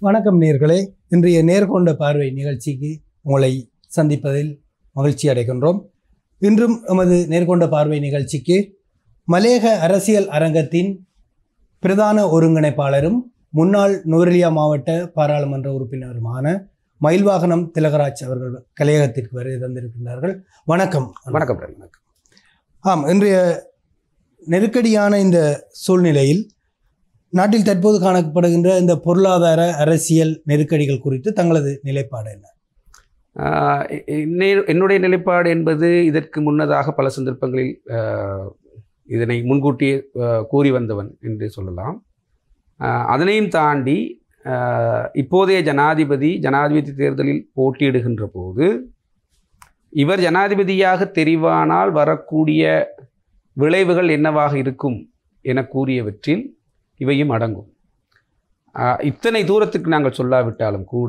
வணக்கம் நேர்களே இன்றைய நேர்கொண்ட பார்வை நிகழ்ச்சிக்கு உங்களை சந்திப்பதில் மகிழ்ச்சி அடைகின்றோம் இன்றும் எமது நேர்கொண்ட பார்வை நிகழ்ச்சிக்கு மலேக அரசியல் அரங்கத்தின் பிரதான ஒருங்கிணைப்பாளரும் முன்னாள் நுவரெலியா மாவட்ட பாராளுமன்ற உறுப்பினருமான மயில்வாகனம் திலகராஜ் அவர்கள் கலையகத்திற்கு வருகை தந்திருக்கின்றார்கள் வணக்கம் வணக்கம் பிரதமர். வணக்கம் ஆம் இன்றைய நெருக்கடியான இந்த சூழ்நிலையில் நாட்டில் தற்போது காணப்படுகின்ற இந்த பொருளாதார அரசியல் நெருக்கடிகள் குறித்து தங்களது நிலைப்பாடு என்ன ஆஹ் எ- என்னை- என்னுடைய நிலைப்பாடு என்பது இதற்கு முன்னதாக பல சந்தர்ப்பங்களில் ஆஹ், இதனை முன்கூட்டியே ஆஹ், கூறி வந்தவன் என்று சொல்லலாம் ஆஹ், அதனையும் தாண்டி ஆஹ், இப்போதைய ஜனாதிபதி ஜனாதிபதி தேர்தலில் போட்டியிடுகின்ற போது இவர் ஜனாதிபதியாக தெரிவானால் வரக்கூடிய விளைவுகள் என்னவாக இருக்கும் என கூறியவற்றில் இவையும் அடங்கும் ஆஹ், இத்தனை தூரத்துக்கு நாங்கள் சொல்லாவிட்டாலும் கூட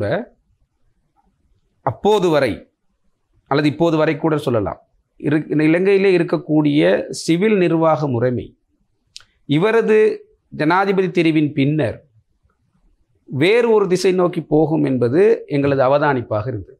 அப்போது வரை அல்லது இப்போது வரை கூட சொல்லலாம் இரு இலங்கையிலே இருக்கக்கூடிய சிவில் நிர்வாக முறைமை இவரது ஜனாதிபதி தெரிவின் பின்னர் வேறு ஒரு திசை நோக்கி போகும் என்பது எங்களது அவதானிப்பாக இருந்தது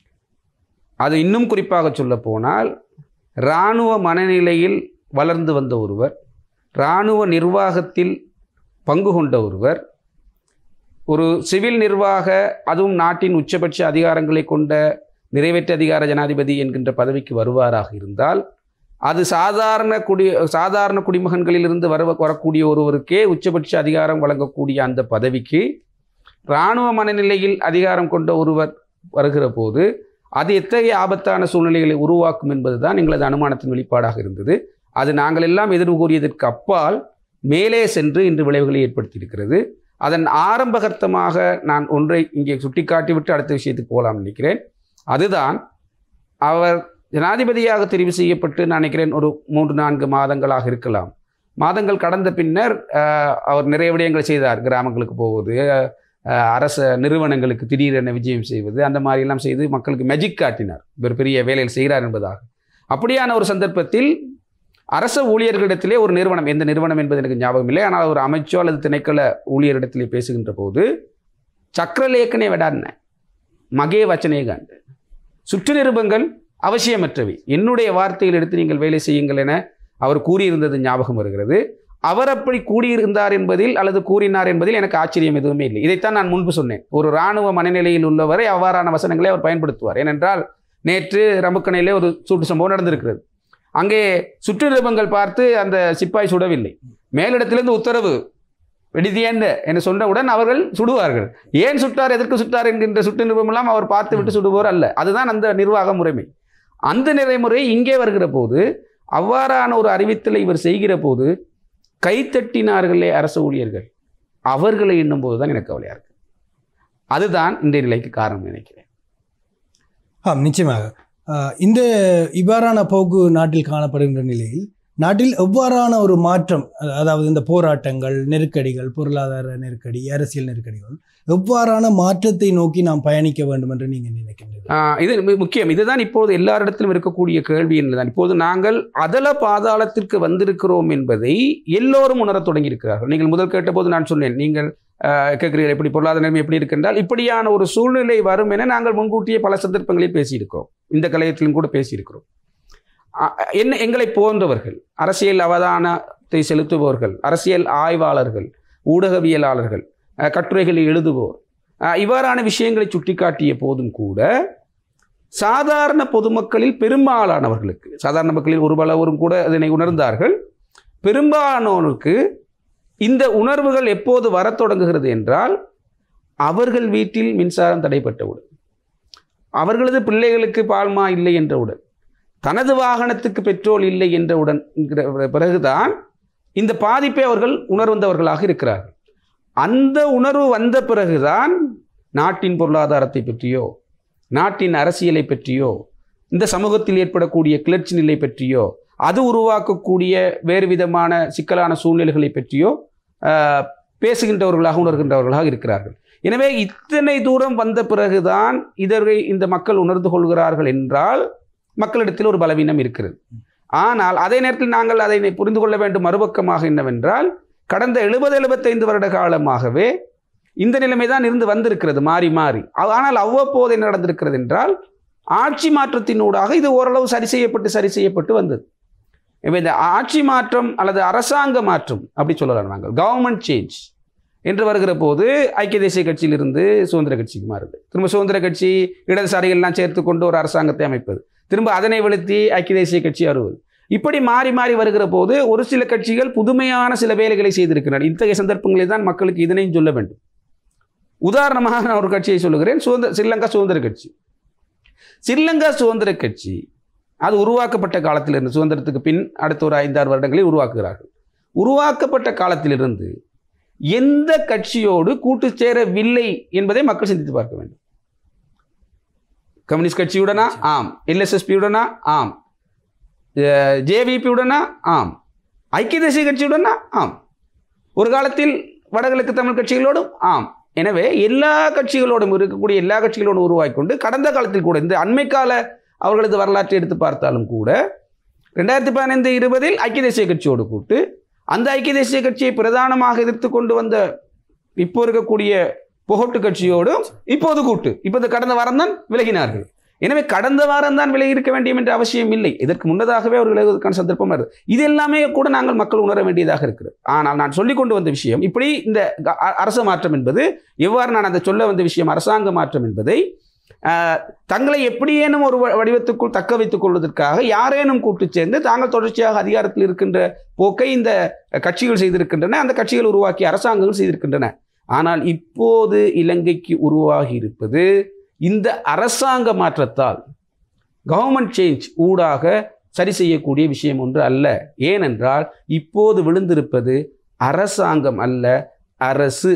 அது இன்னும் குறிப்பாக சொல்ல போனால் இராணுவ மனநிலையில் வளர்ந்து வந்த ஒருவர் இராணுவ நிர்வாகத்தில் பங்கு கொண்ட ஒருவர் ஒரு சிவில் நிர்வாக அதுவும் நாட்டின் உச்சபட்ச அதிகாரங்களை கொண்ட நிறைவேற்று அதிகார ஜனாதிபதி என்கின்ற பதவிக்கு வருவாராக இருந்தால் அது சாதாரண குடி சாதாரண குடிமகன்களிலிருந்து வர வரக்கூடிய ஒருவருக்கே உச்சபட்ச அதிகாரம் வழங்கக்கூடிய அந்த பதவிக்கு இராணுவ மனநிலையில் அதிகாரம் கொண்ட ஒருவர் வருகிற போது அது எத்தகைய ஆபத்தான சூழ்நிலைகளை உருவாக்கும் என்பதுதான் எங்களது அனுமானத்தின் வெளிப்பாடாக இருந்தது அது நாங்கள் எல்லாம் எதிர்வு கூறியதற்கு அப்பால் மேலே சென்று இன்று விளைவுகளை ஏற்படுத்தியிருக்கிறது அதன் ஆரம்பகர்த்தமாக நான் ஒன்றை இங்கே சுட்டிக்காட்டிவிட்டு அடுத்த விஷயத்துக்கு போகலாம் நினைக்கிறேன் அதுதான் அவர் ஜனாதிபதியாக தெரிவு செய்யப்பட்டு நான் நினைக்கிறேன் ஒரு மூன்று நான்கு மாதங்களாக இருக்கலாம் மாதங்கள் கடந்த பின்னர் ஆஹ், அவர் நிறைய விடயங்களை செய்தார் கிராமங்களுக்கு போவது ஆஹ், அரச நிறுவனங்களுக்கு திடீரென விஜயம் செய்வது அந்த மாதிரியெல்லாம் செய்து மக்களுக்கு மேஜிக் காட்டினார் இவர் பெரிய வேலையில் செய்கிறார் என்பதாக அப்படியான ஒரு சந்தர்ப்பத்தில் அரச ஊழியர்களிடத்திலே ஒரு நிறுவனம் எந்த நிறுவனம் என்பது எனக்கு ஞாபகம் இல்லை ஆனால் ஒரு அமைச்சோ அல்லது திணைக்கள ஊழியரிடத்திலே பேசுகின்ற போது சக்கரலேಖನೆ விடான மகே வச்சனே காண்டு சுற்று நிருபங்கள் அவசியமற்றவை என்னுடைய வார்த்தையில் எடுத்து நீங்கள் வேலை செய்யுங்கள் என அவர் கூறியிருந்தது ஞாபகம் வருகிறது அவர் அப்படி கூறியிருந்தார் என்பதில் அல்லது கூறினார் என்பதில் எனக்கு ஆச்சரியம் எதுவுமே இல்லை இதைத்தான் நான் முன்பு சொன்னேன் ஒரு இராணுவ மனநிலையில் உள்ளவரை அவ்வாறான வசனங்களை அவர் பயன்படுத்துவார் ஏனென்றால் நேற்று ரமுக்கணையிலே ஒரு சூட்டு சம்பவம் நடந்திருக்கிறது அங்கே சுற்று நிருபங்கள் பார்த்து அந்த சிப்பாய் சுடவில்லை மேலிடத்திலிருந்து உத்தரவு வெடிதியேண்ட என்று சொன்னவுடன் அவர்கள் சுடுவார்கள் ஏன் சுட்டார் எதற்கு சுட்டார் என்கின்ற சுட்டு நிருபமெல்லாம் அவர் பார்த்து விட்டு சுடுவோர் அல்ல அதுதான் அந்த நிர்வாக முறைமை அந்த நடைமுறை இங்கே வருகிற போது அவ்வாறான ஒரு அறிவித்தலை இவர் செய்கிற போது கைத்தட்டினார்களே அரசு ஊழியர்கள் அவர்களை எண்ணும்போது தான் எனக்கு கவலையாக இருக்கு அதுதான் இந்த நிலைக்கு காரணம் நினைக்கிறேன் ஆம் நிச்சயமாக ஆஹ் இந்த இவ்வாறான போக்கு நாட்டில் காணப்படுகின்ற நிலையில் நாட்டில் எவ்வாறான ஒரு மாற்றம் அ- அதாவது இந்த போராட்டங்கள் நெருக்கடிகள் பொருளாதார நெருக்கடி அரசியல் நெருக்கடிகள் எவ்வாறான மாற்றத்தை நோக்கி நாம் பயணிக்க வேண்டும் என்று நீங்கள் நினைக்கின்றீர்கள் ஆஹ் இது மி- முக்கியம் இதுதான் இப்போது எல்லாரிடத்திலும் இருக்கக்கூடிய கேள்வி என்னதான் இப்போது நாங்கள் அதல பாதாளத்திற்கு வந்திருக்கிறோம் என்பதை எல்லோரும் உணரத் தொடங்கியிருக்கிறார்கள் நீங்கள் முதல் கேட்டபோது நான் சொன்னேன் நீங்கள் ஆஹ், கேட்கிறீர்கள் எப்படி பொருளாதார நிலைமை எப்படி இருக்கின்றால் இப்படியான ஒரு சூழ்நிலை வரும் என நாங்கள் முன்கூட்டியே பல சந்தர்ப்பங்களில் பேசியிருக்கிறோம் இந்த கலையத்திலும் கூட பேசியிருக்கிறோம் ஆஹ், என்ன எங்களை போன்றவர்கள் அரசியல் அவதானத்தை செலுத்துபவர்கள் அரசியல் ஆய்வாளர்கள் ஊடகவியலாளர்கள் ஆஹ், கட்டுரைகளை எழுதுவோர் ஆஹ், இவ்வாறான விஷயங்களை சுட்டிக்காட்டிய போதும் கூட சாதாரண பொதுமக்களில் பெரும்பாலானவர்களுக்கு சாதாரண மக்களில் ஒரு பலவரும் கூட அதனை உணர்ந்தார்கள் பெரும்பாலானோருக்கு இந்த உணர்வுகள் எப்போது வரத் தொடங்குகிறது என்றால் அவர்கள் வீட்டில் மின்சாரம் தடைப்பட்டவுடன் அவர்களது பிள்ளைகளுக்கு பால்மா இல்லை என்றவுடன் தனது வாகனத்துக்கு பெட்ரோல் இல்லை என்றவுடன் என்கிற பிறகுதான் இந்த பாதிப்பை அவர்கள் உணர்ந்தவர்களாக இருக்கிறார்கள் அந்த உணர்வு வந்த பிறகுதான் நாட்டின் பொருளாதாரத்தை பற்றியோ நாட்டின் அரசியலை பற்றியோ இந்த சமூகத்தில் ஏற்படக்கூடிய கிளர்ச்சி நிலை பற்றியோ அது உருவாக்கக்கூடிய வேறு விதமான சிக்கலான சூழ்நிலைகளை பற்றியோ ஆஹ், பேசுகின்றவர்களாக உணர்கின்றவர்களாக இருக்கிறார்கள் எனவே இத்தனை தூரம் வந்த பிறகுதான் இதரை இந்த மக்கள் உணர்ந்து கொள்கிறார்கள் என்றால் மக்களிடத்தில் ஒரு பலவீனம் இருக்கிறது ஆனால் அதே நேரத்தில் நாங்கள் அதை புரிந்து கொள்ள வேண்டும் மறுபக்கமாக என்னவென்றால் கடந்த எழுபது எழுபத்தைந்து வருட காலமாகவே இந்த நிலைமை தான் இருந்து வந்திருக்கிறது மாறி மாறி ஆ- ஆனால் அவ்வப்போது என்ன நடந்திருக்கிறது என்றால் ஆட்சி மாற்றத்தினூடாக இது ஓரளவு சரி செய்யப்பட்டு சரி செய்யப்பட்டு வந்தது எனவே இந்த ஆட்சி மாற்றம் அல்லது அரசாங்க மாற்றம் அப்படி சொல்லலாம் நாங்கள் கவர்மெண்ட் சேஞ்ச் என்று வருகிற போது ஐக்கிய தேசிய கட்சியிலிருந்து சுதந்திர கட்சிக்கு மாறுது திரும்ப சுதந்திர கட்சி இடதுசாரிகள்லாம் சேர்த்து கொண்டு ஒரு அரசாங்கத்தை அமைப்பது திரும்ப அதனை வெளுத்தி ஐக்கிய தேசிய கட்சி வருவது இப்படி மாறி மாறி வருகிற போது ஒரு சில கட்சிகள் புதுமையான சில வேலைகளை செய்திருக்கின்றன இத்தகைய சந்தர்ப்பங்களில் தான் மக்களுக்கு இதனையும் சொல்ல வேண்டும் உதாரணமாக நான் ஒரு கட்சியை சொல்லுகிறேன் சுதந்திர ஸ்ரீலங்கா சுதந்திர கட்சி ஸ்ரீலங்கா சுதந்திர கட்சி அது உருவாக்கப்பட்ட காலத்திலிருந்து சுதந்திரத்துக்கு பின் அடுத்த ஒரு ஐந்தாறு வருடங்களில் உருவாக்குகிறார்கள் உருவாக்கப்பட்ட காலத்திலிருந்து எந்த கட்சியோடு கூட்டு சேரவில்லை என்பதை மக்கள் சிந்தித்து பார்க்க வேண்டும் கம்யூனிஸ்ட் கட்சியுடனா ஆம் எல்எஸ்எஸ்பியுடனா ஆம் ஜேவிபியுடனா ஆம் ஐக்கிய தேசிய கட்சியுடனா ஆம் ஒரு காலத்தில் வடகிழக்கு தமிழ் கட்சிகளோடும் ஆம் எனவே எல்லா கட்சிகளோடும் இருக்கக்கூடிய எல்லா கட்சிகளோடும் உருவாக்கி கொண்டு கடந்த காலத்தில் கூட இந்த அண்மை கால அவர்களது வரலாற்றை எடுத்து பார்த்தாலும் கூட ரெண்டாயிரத்தி பதினைந்து இருபதில் ஐக்கிய தேசிய கட்சியோடு கூட்டு அந்த ஐக்கிய தேசிய கட்சியை பிரதானமாக எதிர்த்து கொண்டு வந்த இப்போ இருக்கக்கூடிய புகட்டு கட்சியோடும் இப்போது கூட்டு இப்போ இந்த கடந்த வாரம் தான் விலகினார்கள் எனவே கடந்த வாரம் தான் விலகி இருக்க வேண்டிய என்ற அவசியம் இல்லை இதற்கு முன்னதாகவே அவர் விலகுவதற்கான சந்தர்ப்பம் வருது இது எல்லாமே கூட நாங்கள் மக்கள் உணர வேண்டியதாக இருக்கிறது ஆனால் நான் சொல்லிக் கொண்டு வந்த விஷயம் இப்படி இந்த க- அ- அரச மாற்றம் என்பது எவ்வாறு நான் அந்த சொல்ல வந்த விஷயம் அரசாங்க மாற்றம் என்பதை ஆஹ், தங்களை எப்படியேனும் ஒரு வ- வடிவத்துக்குள் தக்க வைத்துக் கொள்வதற்காக யாரேனும் கூட்டு சேர்ந்து தாங்கள் தொடர்ச்சியாக அதிகாரத்தில் இருக்கின்ற போக்கை இந்த கட்சிகள் செய்திருக்கின்றன அந்த கட்சிகள் உருவாக்கிய அரசாங்கங்கள் செய்திருக்கின்றன ஆனால் இப்போது இலங்கைக்கு உருவாகி இருப்பது இந்த அரசாங்க மாற்றத்தால் கவர்மெண்ட் சேஞ்ச் ஊடாக சரி செய்யக்கூடிய விஷயம் ஒன்று அல்ல ஏனென்றால் இப்போது விழுந்திருப்பது அரசாங்கம் அல்ல அரசு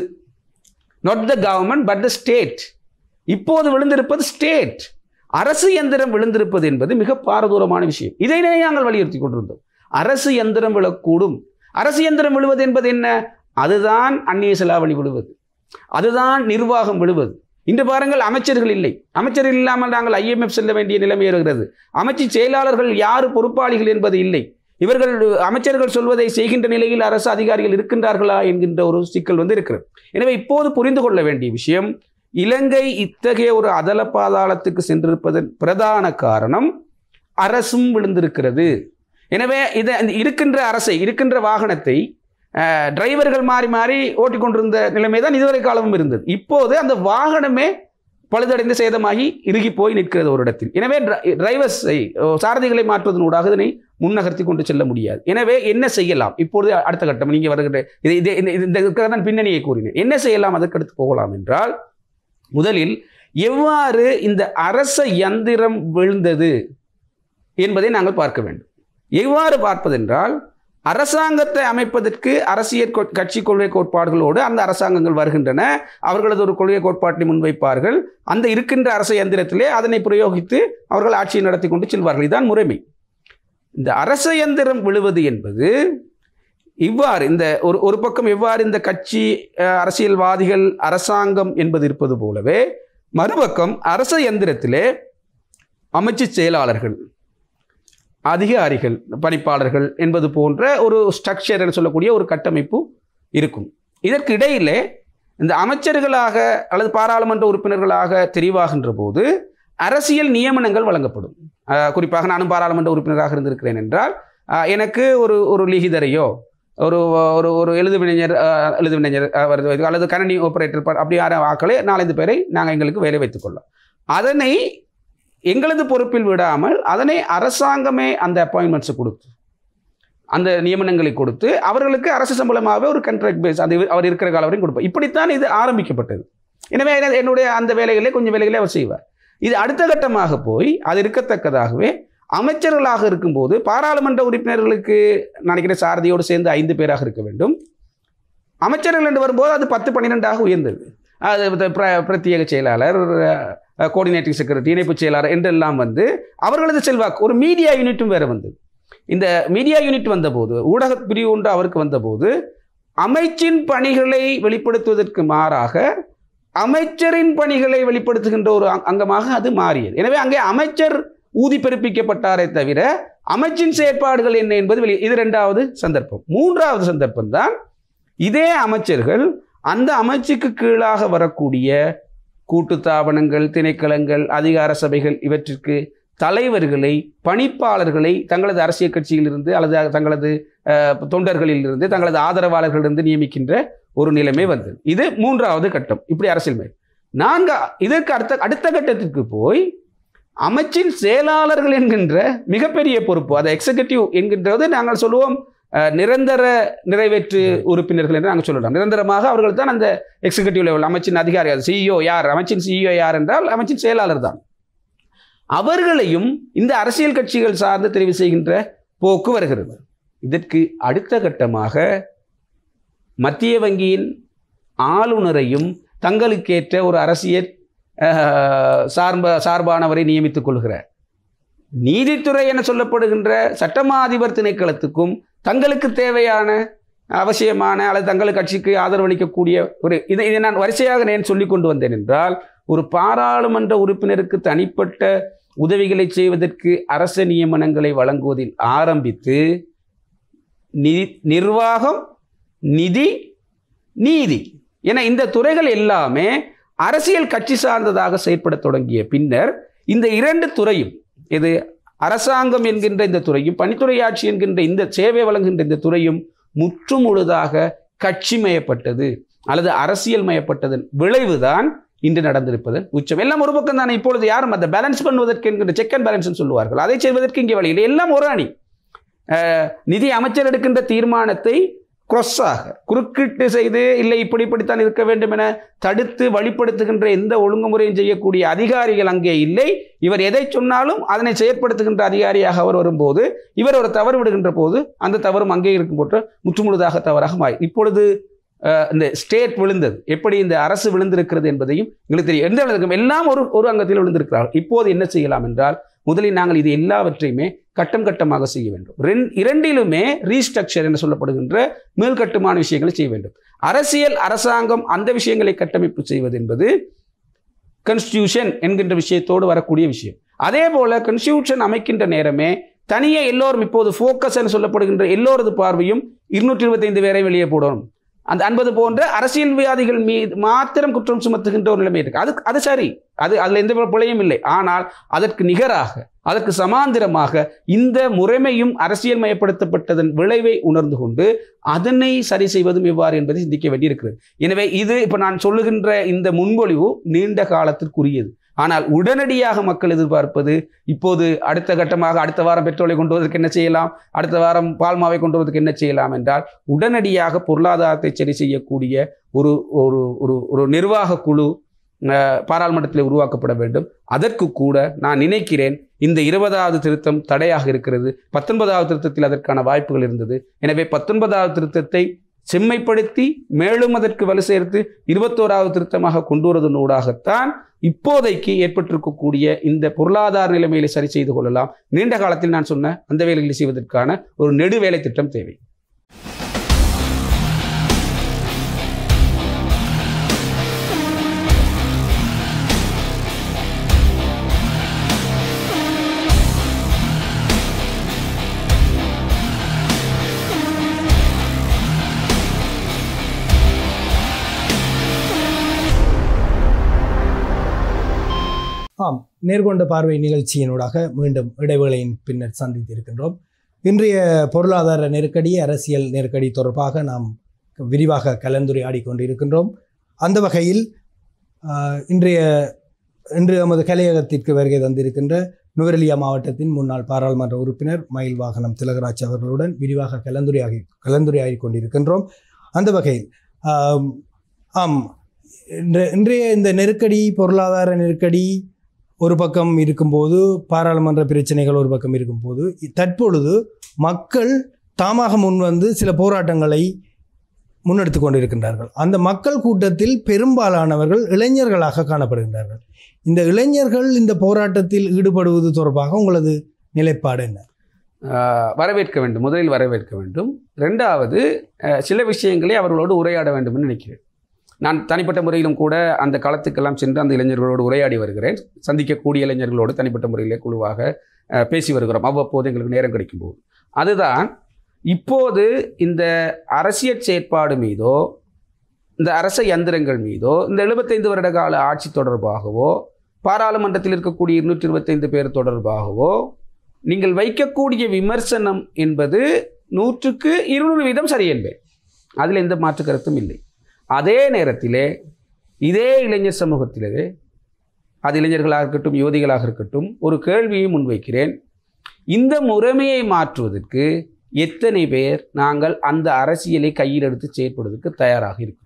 not the government but the state இப்போது விழுந்திருப்பது ஸ்டேட் அரசு எந்திரம் விழுந்திருப்பது என்பது மிக பாரதூரமான விஷயம் இதையே நாங்கள் வலியுறுத்தி கொண்டிருந்தோம் அரசு எந்திரம் விழக்கூடும் அரசு எந்திரம் விழுவது என்பது என்ன அதுதான் அந்நிய செலாவணி விழுவது அதுதான் நிர்வாகம் விழுவது இன்று பாருங்கள் அமைச்சர்கள் இல்லை அமைச்சர்கள் இல்லாமல் நாங்கள் ஐஎம்எஃப் செல்ல வேண்டிய நிலைமை வருகிறது அமைச்சு செயலாளர்கள் யார் பொறுப்பாளிகள் என்பது இல்லை இவர்கள் அமைச்சர்கள் சொல்வதை செய்கின்ற நிலையில் அரசு அதிகாரிகள் இருக்கின்றார்களா என்கின்ற ஒரு சிக்கல் வந்து இருக்கிறது எனவே இப்போது புரிந்து கொள்ள வேண்டிய விஷயம் இலங்கை இத்தகைய ஒரு அதல பாதாளத்துக்கு சென்றிருப்பதன் பிரதான காரணம் அரசும் விழுந்திருக்கிறது எனவே இதை இந்த இருக்கின்ற அரசை இருக்கின்ற வாகனத்தை அஹ், டிரைவர்கள் மாறி மாறி ஓட்டிக்கொண்டிருந்த நிலைமை தான் இதுவரை காலமும் இருந்தது இப்போது அந்த வாகனமே பழுதடைந்து சேதமாகி இறுகி போய் நிற்கிறது ஒரு இடத்தில் எனவே டிர- டிரைவர்ஸை அஹ், சாரதிகளை மாற்றுவதனூடாக இதனை முன்னகர்த்தி கொண்டு செல்ல முடியாது எனவே என்ன செய்யலாம் இப்பொழுது அடுத்த கட்டம் நீங்கள் வருகின்ற இது இது இந்த- இந்த இதுக்காக நான் பின்னணியை கூறினேன் என்ன செய்யலாம் அதற்கடுத்து போகலாம் என்றால் முதலில் எவ்வாறு இந்த அரச யந்திரம் விழுந்தது என்பதை நாங்கள் பார்க்க வேண்டும் எவ்வாறு பார்ப்பதென்றால் அரசாங்கத்தை அமைப்பதற்கு அரசியல் கொ- கட்சி கொள்கை கோட்பாடுகளோடு அந்த அரசாங்கங்கள் வருகின்றன அவர்களது ஒரு கொள்கை கோட்பாட்டை முன்வைப்பார்கள் அந்த இருக்கின்ற அரச யந்திரத்திலே அதனை பிரயோகித்து அவர்கள் ஆட்சியை நடத்தி கொண்டு செல்வார்கள் இதுதான் முறைமை இந்த அரச யந்திரம் விழுவது என்பது இவ்வாறு இந்த ஒரு ஒரு பக்கம் எவ்வாறு இந்த கட்சி அஹ், அரசியல்வாதிகள் அரசாங்கம் என்பது இருப்பது போலவே மறுபக்கம் அரச யந்திரத்திலே அமைச்சு செயலாளர்கள் அதிகாரிகள் பணிப்பாளர்கள் என்பது போன்ற ஒரு ஸ்ட்ரக்சர் என்று சொல்லக்கூடிய ஒரு கட்டமைப்பு இருக்கும் இதற்கு இடையிலே இந்த அமைச்சர்களாக அல்லது பாராளுமன்ற உறுப்பினர்களாக தெரிவாகின்ற போது அரசியல் நியமனங்கள் வழங்கப்படும் அஹ், குறிப்பாக நானும் பாராளுமன்ற உறுப்பினராக இருந்திருக்கிறேன் என்றால் அஹ், எனக்கு ஒரு ஒரு லிகிதரையோ ஒரு ஒரு ஒரு எழுதுவினைஞர் அஹ், எழுதுவினைஞர் அஹ், வருது அல்லது கணனி ஆபரேட்டர் அப்படி யாரும் ஆக்களே நாலஞ்சு பேரை நாங்கள் எங்களுக்கு வேலை வைத்துக் கொள்ளலாம் அதனை எங்களது பொறுப்பில் விடாமல் அதனை அரசாங்கமே அந்த அப்பாயின்மெண்ட்ஸை கொடுத்து அந்த நியமனங்களை கொடுத்து அவர்களுக்கு அரசு சம்பளமாகவே ஒரு கண்ட்ராக்ட் பேஸ் அது அவர் இருக்கிற காலம் வரையும் கொடுப்பார் இப்படித்தான் இது ஆரம்பிக்கப்பட்டது எனவே என்ன- என்னுடைய அந்த வேலைகளே கொஞ்சம் வேலைகளே அவர் செய்வார் இது அடுத்த கட்டமாக போய் அது இருக்கத்தக்கதாகவே அமைச்சர்களாக இருக்கும்போது பாராளுமன்ற உறுப்பினர்களுக்கு நினைக்கிறேன் சாரதியோடு சேர்ந்து ஐந்து பேராக இருக்க வேண்டும் அமைச்சர்கள் என்று வரும்போது அது பத்து பன்னிரெண்டாக உயர்ந்தது அது இந்த பிர- பிரத்யேக செயலாளர் கோஆர்டினேட்டிங் செக்ரட்டரி இணைப்பு செயலாளர் என்றெல்லாம் வந்து அவர்களது செல்வாக்கு ஒரு மீடியா யூனிட்டும் வேறு வந்தது இந்த மீடியா யூனிட் வந்தபோது ஊடக பிரிவு ஒன்று அவருக்கு வந்தபோது அமைச்சின் பணிகளை வெளிப்படுத்துவதற்கு மாறாக அமைச்சரின் பணிகளை வெளிப்படுத்துகின்ற ஒரு அங்க- அங்கமாக அது மாறியது எனவே அங்கே அமைச்சர் ஊதி பிறப்பிக்கப்பட்டாரே தவிர அமைச்சின் செயற்பாடுகள் என்ன என்பது வெளி இது இரண்டாவது சந்தர்ப்பம் மூன்றாவது சந்தர்ப்பம் தான் இதே அமைச்சர்கள் அந்த அமைச்சுக்கு கீழாக வரக்கூடிய கூட்டுத்தாபனங்கள் திணைக்களங்கள் அதிகார சபைகள் இவற்றிற்கு தலைவர்களை பணிப்பாளர்களை தங்களது அரசியல் கட்சியிலிருந்து அல்லது தங்களது அஹ், தொண்டர்களிலிருந்து தங்களது ஆதரவாளர்களிலிருந்து நியமிக்கின்ற ஒரு நிலைமை வந்தது இது மூன்றாவது கட்டம் இப்படி அரசியல் முறை நான்கு இதற்கு அடுத்த அடுத்த கட்டத்திற்கு போய் அமைச்சின் செயலாளர்கள் என்கின்ற மிகப்பெரிய பொறுப்பு அதை எக்ஸிகூட்டிவ் என்கின்றது நாங்கள் சொல்லுவோம் அஹ், நிரந்தர நிறைவேற்று உறுப்பினர்கள் என்று நாங்கள் சொல்லலாம் நிரந்தரமாக அவர்கள் தான் அந்த எக்ஸிகூட்டிவ் லெவல் அமைச்சின் அதிகாரி அது சிஇஓ யார் அமைச்சின் சிஇஓ யார் என்றால் அமைச்சின் செயலாளர் தான் அவர்களையும் இந்த அரசியல் கட்சிகள் சார்ந்து தெரிவு செய்கின்ற போக்கு வருகிறது இதற்கு அடுத்த கட்டமாக மத்திய வங்கியின் ஆளுநரையும் தங்களுக்கேற்ற ஒரு அரசியல் அஹ், சார்ப சார்பானவரை நியமித்துக் கொள்கிறார் நீதித்துறை என சொல்லப்படுகின்ற சட்டமா அதிபர் திணைக்களத்துக்கும் தங்களுக்கு தேவையான அவசியமான அல்லது தங்கள் கட்சிக்கு ஆதரவளிக்கக்கூடிய ஒரு இதை இதை நான் வரிசையாக ஏன் சொல்லிக் கொண்டு வந்தேன் என்றால் ஒரு பாராளுமன்ற உறுப்பினருக்கு தனிப்பட்ட உதவிகளை செய்வதற்கு அரச நியமனங்களை வழங்குவதில் ஆரம்பித்து நி நிர்வாகம் நிதி நீதி என இந்த துறைகள் எல்லாமே அரசியல் கட்சி சார்ந்ததாக செயற்படத் தொடங்கிய பின்னர் இந்த இரண்டு துறையும் இது அரசாங்கம் என்கின்ற இந்த துறையும் பணித்துறை ஆட்சி என்கின்ற இந்த சேவை வழங்குகின்ற இந்த துறையும் முற்றுமுழுதாக கட்சிமயப்பட்டது அல்லது அரசியல் மயப்பட்டதன் விளைவுதான் இன்று நடந்திருப்பது உச்சம் எல்லாம் ஒரு பக்கம் தானே இப்பொழுது யாரும் அதை பேலன்ஸ் பண்ணுவதற்கு என்கின்ற செக் அண்ட் பேலன்ஸ் சொல்லுவார்கள் அதை செய்வதற்கு இங்கே வழி இல்லை எல்லாம் ஒரு அணி அஹ், நிதி அமைச்சர் எடுக்கின்ற தீர்மானத்தை cross-ஆக குறுக்கிட்டு செய்து இல்லை இப்படி இப்படித்தான் இருக்க வேண்டும் என தடுத்து வழிப்படுத்துகின்ற எந்த ஒழுங்குமுறையும் செய்யக்கூடிய அதிகாரிகள் அங்கே இல்லை இவர் எதை சொன்னாலும் அதனை செயற்படுத்துகின்ற அதிகாரியாக அவர் வரும்போது இவர் ஒரு தவறு விடுகின்ற போது அந்த தவறும் அங்கே இருக்கும் போட்டு முற்றுமுழுதாக தவறாக மாறி இப்பொழுது அஹ், இந்த ஸ்டேட் விழுந்தது எப்படி இந்த அரசு விழுந்திருக்கிறது என்பதையும் எங்களுக்கு தெரியும் எந்த விழுந்திருக்கும் எல்லாம் ஒரு ஒரு அங்கத்தில் விழுந்திருக்கிறார்கள் இப்போது என்ன செய்யலாம் என்றால் முதலில் நாங்கள் இது எல்லாவற்றையுமே கட்டம் கட்டமாக செய்ய வேண்டும் ரெண் இரண்டிலுமே ரீஸ்ட்ரக்சர் என்று சொல்லப்படுகின்ற மேல் கட்டுமான விஷயங்களை செய்ய வேண்டும் அரசியல் அரசாங்கம் அந்த விஷயங்களை கட்டமைப்பு செய்வது என்பது கன்ஸ்டியூஷன் என்கின்ற விஷயத்தோடு வரக்கூடிய விஷயம் அதே போல கன்ஸ்டியூஷன் அமைக்கின்ற நேரமே தனியே எல்லோரும் இப்போது ஃபோக்கஸ் என்று சொல்லப்படுகின்ற எல்லோரது பார்வையும் இருநூற்றி இருபத்தைந்து பேரை வெளியே போடணும் அந்த அன்பது போன்ற அரசியல்வாதிகள் மீது மாத்திரம் குற்றம் சுமத்துகின்ற ஒரு நிலைமை இருக்கு அது அது சரி அது அதில் எந்த பிழையும் இல்லை ஆனால் அதற்கு நிகராக அதற்கு சமாந்திரமாக இந்த முறைமையும் அரசியல் மயப்படுத்தப்பட்டதன் விளைவை உணர்ந்து கொண்டு அதனை சரி செய்வதும் எவ்வாறு என்பதை சிந்திக்க வேண்டியிருக்கிறது எனவே இது இப்போ நான் சொல்லுகின்ற இந்த முன்மொழிவு நீண்ட காலத்திற்குரியது ஆனால் உடனடியாக மக்கள் எதிர்பார்ப்பது இப்போது அடுத்த கட்டமாக அடுத்த வாரம் பெட்ரோலை கொண்டு வருவதற்கு என்ன செய்யலாம் அடுத்த வாரம் பால்மாவை கொண்டு வருவதற்கு என்ன செய்யலாம் என்றால் உடனடியாக பொருளாதாரத்தை சரி செய்யக்கூடிய ஒரு ஒரு ஒரு ஒரு நிர்வாக குழு அஹ், பாராளுமன்றத்தில் உருவாக்கப்பட வேண்டும் அதற்கு கூட நான் நினைக்கிறேன் இந்த இருபதாவது திருத்தம் தடையாக இருக்கிறது பத்தொன்பதாவது திருத்தத்தில் அதற்கான வாய்ப்புகள் இருந்தது எனவே பத்தொன்பதாவது திருத்தத்தை செம்மைப்படுத்தி மேலும் அதற்கு வலு சேர்த்து இருபத்தோராவது திருத்தமாக கொண்டு வருவதனூடாகத்தான் இப்போதைக்கு ஏற்பட்டிருக்கக்கூடிய இந்த பொருளாதார நிலைமைகளை சரி செய்து கொள்ளலாம் நீண்ட காலத்தில் நான் சொன்ன அந்த வேலைகளை செய்வதற்கான ஒரு நெடு வேலை திட்டம் தேவை ஆம் நேர்கொண்ட பார்வை நிகழ்ச்சியினூடாக மீண்டும் இடைவேளையின் பின்னர் சந்தித்திருக்கின்றோம் இன்றைய பொருளாதார நெருக்கடி அரசியல் நெருக்கடி தொடர்பாக நாம் விரிவாக கலந்துரையாடி கொண்டிருக்கின்றோம் அந்த வகையில் ஆஹ், இன்றைய இன்று நமது கலையகத்திற்கு வருகை தந்திருக்கின்ற நுவரெலியா மாவட்டத்தின் முன்னாள் பாராளுமன்ற உறுப்பினர் மயில் வாகனம் திலகராஜ் அவர்களுடன் விரிவாக கலந்துரையாகி கலந்துரையாடி கொண்டிருக்கின்றோம் அந்த வகையில் ஆம், ஆம் இன்ற- இன்றைய இந்த நெருக்கடி பொருளாதார நெருக்கடி ஒரு பக்கம் இருக்கும்போது பாராளுமன்ற பிரச்சனைகள் ஒரு பக்கம் இருக்கும்போது இ- தற்பொழுது மக்கள் தாமாக முன்வந்து சில போராட்டங்களை முன்னெடுத்து கொண்டிருக்கின்றார்கள் அந்த மக்கள் கூட்டத்தில் பெரும்பாலானவர்கள் இளைஞர்களாக காணப்படுகின்றார்கள் இந்த இளைஞர்கள் இந்த போராட்டத்தில் ஈடுபடுவது தொடர்பாக உங்களது நிலைப்பாடு என்ன ஆஹ் வரவேற்க வேண்டும் முதலில் வரவேற்க வேண்டும் ரெண்டாவது அஹ், சில விஷயங்களை அவர்களோடு உரையாட வேண்டும் என்று நினைக்கிறேன் நான் தனிப்பட்ட முறையிலும் கூட அந்த களத்துக்கெல்லாம் சென்று அந்த இளைஞர்களோடு உரையாடி வருகிறேன் சந்திக்கக்கூடிய இளைஞர்களோடு தனிப்பட்ட முறையிலே குழுவாக அஹ், பேசி வருகிறோம் அவ்வப்போது எங்களுக்கு நேரம் கிடைக்கும்போது அதுதான் இப்போது இந்த அரசியல் செயற்பாடு மீதோ இந்த அரச யந்திரங்கள் மீதோ இந்த எழுபத்தைந்து வருட கால ஆட்சி தொடர்பாகவோ பாராளுமன்றத்தில் இருக்கக்கூடிய இருநூற்றி இருபத்தைந்து பேர் தொடர்பாகவோ நீங்கள் வைக்கக்கூடிய விமர்சனம் என்பது நூற்றுக்கு இருநூறு வீதம் சரி என்பேன் அதில் எந்த மாற்று கருத்தும் இல்லை அதே நேரத்திலே இதே இளைஞர் சமூகத்திலே அது இளைஞர்களாக இருக்கட்டும் யுவதிகளாக இருக்கட்டும் ஒரு கேள்வியை முன்வைக்கிறேன் இந்த முறைமையை மாற்றுவதற்கு எத்தனை பேர் நாங்கள் அந்த அரசியலை கையில் எடுத்து செயற்படுவதற்கு தயாராக இருக்கிறோம்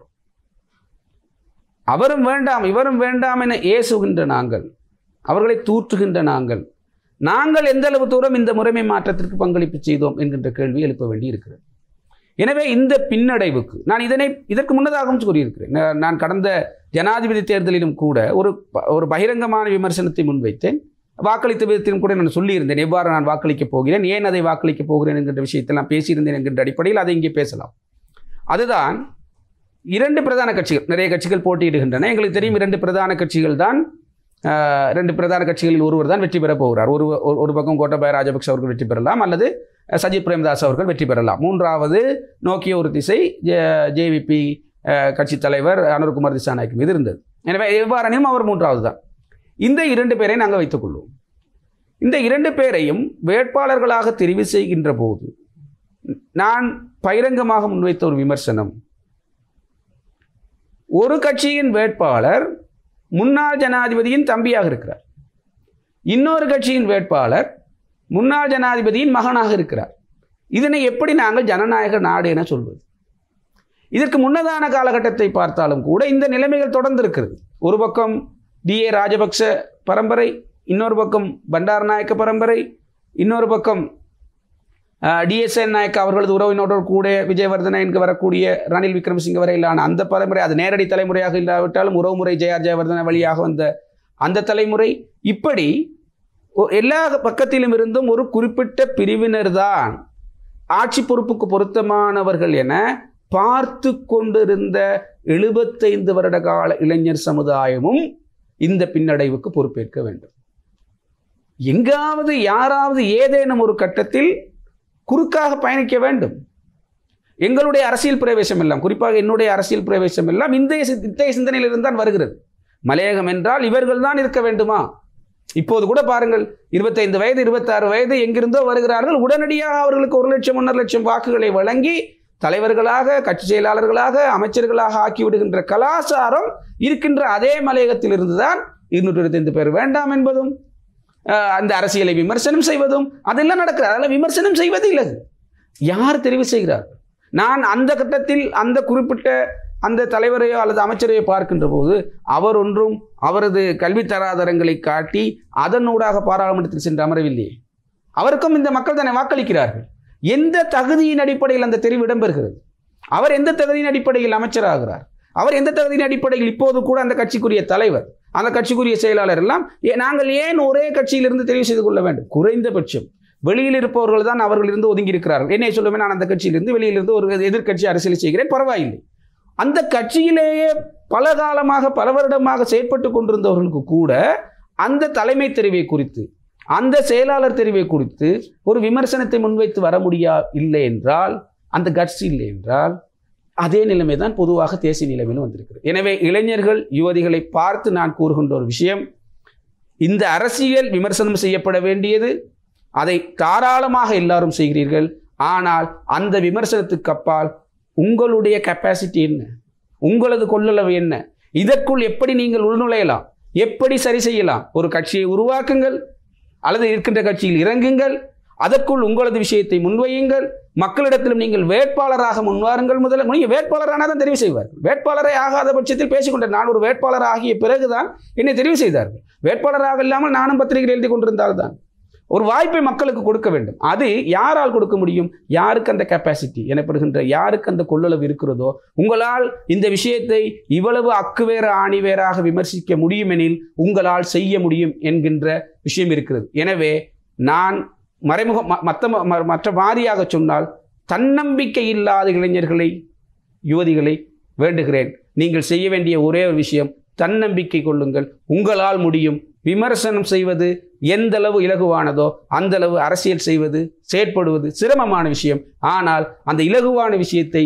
அவரும் வேண்டாம் இவரும் வேண்டாம் என ஏசுகின்ற நாங்கள் அவர்களை தூற்றுகின்ற நாங்கள் நாங்கள் எந்த அளவு தூரம் இந்த முறைமை மாற்றத்திற்கு பங்களிப்பு செய்தோம் என்கின்ற கேள்வி எழுப்ப வேண்டி இருக்கிறது எனவே இந்த பின்னடைவுக்கு நான் இதனை இதற்கு முன்னதாகவும் கூறியிருக்கிறேன் நான் நான் கடந்த ஜனாதிபதி தேர்தலிலும் கூட ஒரு ப- ஒரு பகிரங்கமான விமர்சனத்தை முன்வைத்தேன் வாக்களித்த விதத்திலும் கூட நான் சொல்லியிருந்தேன் எவ்வாறு நான் வாக்களிக்கப் போகிறேன் ஏன் அதை வாக்களிக்கப் போகிறேன் என்கின்ற விஷயத்தில் நான் பேசியிருந்தேன் என்கின்ற அடிப்படையில் அதை இங்கே பேசலாம் அதுதான் இரண்டு பிரதான கட்சிகள் நிறைய கட்சிகள் போட்டியிடுகின்றன எங்களுக்கு தெரியும் இரண்டு பிரதான கட்சிகள் தான் ஆஹ், ரெண்டு பிரதான கட்சிகளில் ஒருவர் தான் வெற்றி பெறப் போகிறார் ஒரு ஒரு- ஒரு பக்கம் கோட்டபாய ராஜபக்ஷ அவர்கள் வெற்றி பெறலாம் அல்லது சஜித் பிரேமதாஸ் அவர்கள் வெற்றி பெறலாம் மூன்றாவது நோக்கிய ஒரு திசை ஜேவிபி கட்சி தலைவர் அனுர்குமார் திசாநாயக் மீது இருந்தது எனவே எவ்வாறெனினும் அவர் மூன்றாவது தான் இந்த இரண்டு பேரை நாங்கள் வைத்துக்கொள்வோம் இந்த இரண்டு பேரையும் வேட்பாளர்களாக தெரிவு செய்கின்ற போது நான் பகிரங்கமாக முன்வைத்த ஒரு விமர்சனம் ஒரு கட்சியின் வேட்பாளர் முன்னாள் ஜனாதிபதியின் தம்பியாக இருக்கிறார் இன்னொரு கட்சியின் வேட்பாளர் முன்னாள் ஜனாதிபதியின் மகனாக இருக்கிறார் இதனை எப்படி நாங்கள் ஜனநாயக நாடு என சொல்வது இதற்கு முன்னதான காலகட்டத்தை பார்த்தாலும் கூட இந்த நிலைமைகள் தொடர்ந்து இருக்கிறது ஒரு பக்கம் டிஏ ராஜபக்ச பரம்பரை இன்னொரு பக்கம் பண்டார் நாயக்க பரம்பரை இன்னொரு பக்கம் டிஎஸ்என் நாயக் அவர்களது உறவினோடு கூட விஜயவர்தன என்று வரக்கூடிய ரணில் விக்ரமசிங்க வரையிலான அந்த பரம்பரை அது நேரடி தலைமுறையாக இல்லாவிட்டாலும் உறவுமுறை ஜெயார் ஜெயவர்தன வழியாக வந்த அந்த தலைமுறை இப்படி ஒ- எல்லா பக்கத்திலும் இருந்தும் ஒரு குறிப்பிட்ட பிரிவினர் தான் ஆட்சி பொறுப்புக்கு பொருத்தமானவர்கள் என பார்த்து கொண்டிருந்த எழுபத்தைந்து வருட கால இளைஞர் சமுதாயமும் இந்த பின்னடைவுக்கு பொறுப்பேற்க வேண்டும் எங்காவது யாராவது ஏதேனும் ஒரு கட்டத்தில் குறுக்காக பயணிக்க வேண்டும் எங்களுடைய அரசியல் பிரவேசம் எல்லாம் குறிப்பாக என்னுடைய அரசியல் பிரவேசம் எல்லாம் இந்த இத்தகைய சிந்தனையிலிருந்து தான் வருகிறது மலையகம் என்றால் இவர்கள் தான் இருக்க வேண்டுமா இப்போது கூட பாருங்கள் இருபத்தைந்து வயது இருபத்தாறு வயது எங்கிருந்தோ வருகிறார்கள் உடனடியாக அவர்களுக்கு ஒரு லட்சம் ஒன்றரை லட்சம் வாக்குகளை வழங்கி தலைவர்களாக கட்சி செயலாளர்களாக அமைச்சர்களாக ஆக்கி விடுகின்ற கலாச்சாரம் இருக்கின்ற அதே மலையகத்திலிருந்து தான் இருநூற்றி இருபத்தைந்து பேர் வேண்டாம் என்பதும் அஹ், அந்த அரசியலை விமர்சனம் செய்வதும் அதெல்லாம் நடக்கிறது அதெல்லாம் விமர்சனம் செய்வது இல்லை யார் தெரிவு செய்கிறார் நான் அந்த கட்டத்தில் அந்த குறிப்பிட்ட அந்த தலைவரையோ அல்லது அமைச்சரையோ பார்க்கின்ற போது அவர் ஒன்றும் அவரது கல்வி தராதரங்களை காட்டி அதனூடாக பாராளுமன்றத்தில் சென்று அமரவில்லையே அவருக்கும் இந்த மக்கள் தானே வாக்களிக்கிறார்கள் எந்த தகுதியின் அடிப்படையில் அந்த தெரிவு இடம்பெறுகிறது அவர் எந்த தகுதியின் அடிப்படையில் அமைச்சராகிறார் அவர் எந்த தகுதியின் அடிப்படையில் இப்போது கூட அந்த கட்சிக்குரிய தலைவர் அந்த கட்சிக்குரிய செயலாளர் எல்லாம் ஏ- நாங்கள் ஏன் ஒரே கட்சியிலிருந்து தெரிவு செய்து கொள்ள வேண்டும் குறைந்தபட்சம் வெளியில் இருப்பவர்கள் தான் அவர்கள் இருந்து ஒதுங்கி இருக்கிறார்கள் என்னை சொல்லுமே நான் அந்த கட்சியிலிருந்து வெளியிலிருந்து ஒரு எதிர்க்கட்சி அரசியல் செய்கிறேன் பரவாயில்லை அந்த கட்சியிலேயே பல காலமாக பல வருடமாக செயற்பட்டு கொண்டிருந்தவர்களுக்கு கூட அந்த தலைமை தெரிவை குறித்து அந்த செயலாளர் தெரிவை குறித்து ஒரு விமர்சனத்தை முன்வைத்து வர முடியா இல்லை என்றால் அந்த கட்சி இல்லை என்றால் அதே நிலைமை தான் பொதுவாக தேசிய நிலைமையில் வந்திருக்கிறது எனவே இளைஞர்கள் யுவதிகளை பார்த்து நான் கூறுகின்ற ஒரு விஷயம் இந்த அரசியல் விமர்சனம் செய்யப்பட வேண்டியது அதை தாராளமாக எல்லாரும் செய்கிறீர்கள் ஆனால் அந்த விமர்சனத்துக்கு அப்பால் உங்களுடைய கெப்பாசிட்டி என்ன உங்களது கொள்ளளவு என்ன இதற்குள் எப்படி நீங்கள் உள்நுழையலாம் எப்படி சரி செய்யலாம் ஒரு கட்சியை உருவாக்குங்கள் அல்லது இருக்கின்ற கட்சியில் இறங்குங்கள் அதற்குள் உங்களது விஷயத்தை முன்வையுங்கள் மக்களிடத்திலும் நீங்கள் வேட்பாளராக முன்வாருங்கள் முதல்ல நீங்கள் வேட்பாளரான தான் தெரிவு செய்வார்கள் வேட்பாளரை ஆகாத பட்சத்தில் பேசிக்கொண்ட நான் ஒரு வேட்பாளர் ஆகிய பிறகுதான் என்னை தெரிவு செய்தார்கள் வேட்பாளராக இல்லாமல் நானும் பத்திரிகையில் எழுதி கொண்டிருந்தால்தான் ஒரு வாய்ப்பை மக்களுக்கு கொடுக்க வேண்டும் அது யாரால் கொடுக்க முடியும் யாருக்கு அந்த கெப்பாசிட்டி எனப்படுகின்ற யாருக்கு அந்த கொள்ளளவு இருக்கிறதோ உங்களால் இந்த விஷயத்தை இவ்வளவு அக்குவேர ஆணிவேராக விமர்சிக்க முடியுமெனில் உங்களால் செய்ய முடியும் என்கின்ற விஷயம் இருக்கிறது எனவே நான் மறைமுக ம- மத்த ம- மற்ற வாரியாக சொன்னால் தன்னம்பிக்கை இல்லாத இளைஞர்களை யுவதிகளை வேண்டுகிறேன் நீங்கள் செய்ய வேண்டிய ஒரே ஒரு விஷயம் தன்னம்பிக்கை கொள்ளுங்கள் உங்களால் முடியும் விமர்சனம் செய்வது எந்த அளவு இலகுவானதோ அந்த அளவு அரசியல் செய்வது செயற்படுவது சிரமமான விஷயம் ஆனால் அந்த இலகுவான விஷயத்தை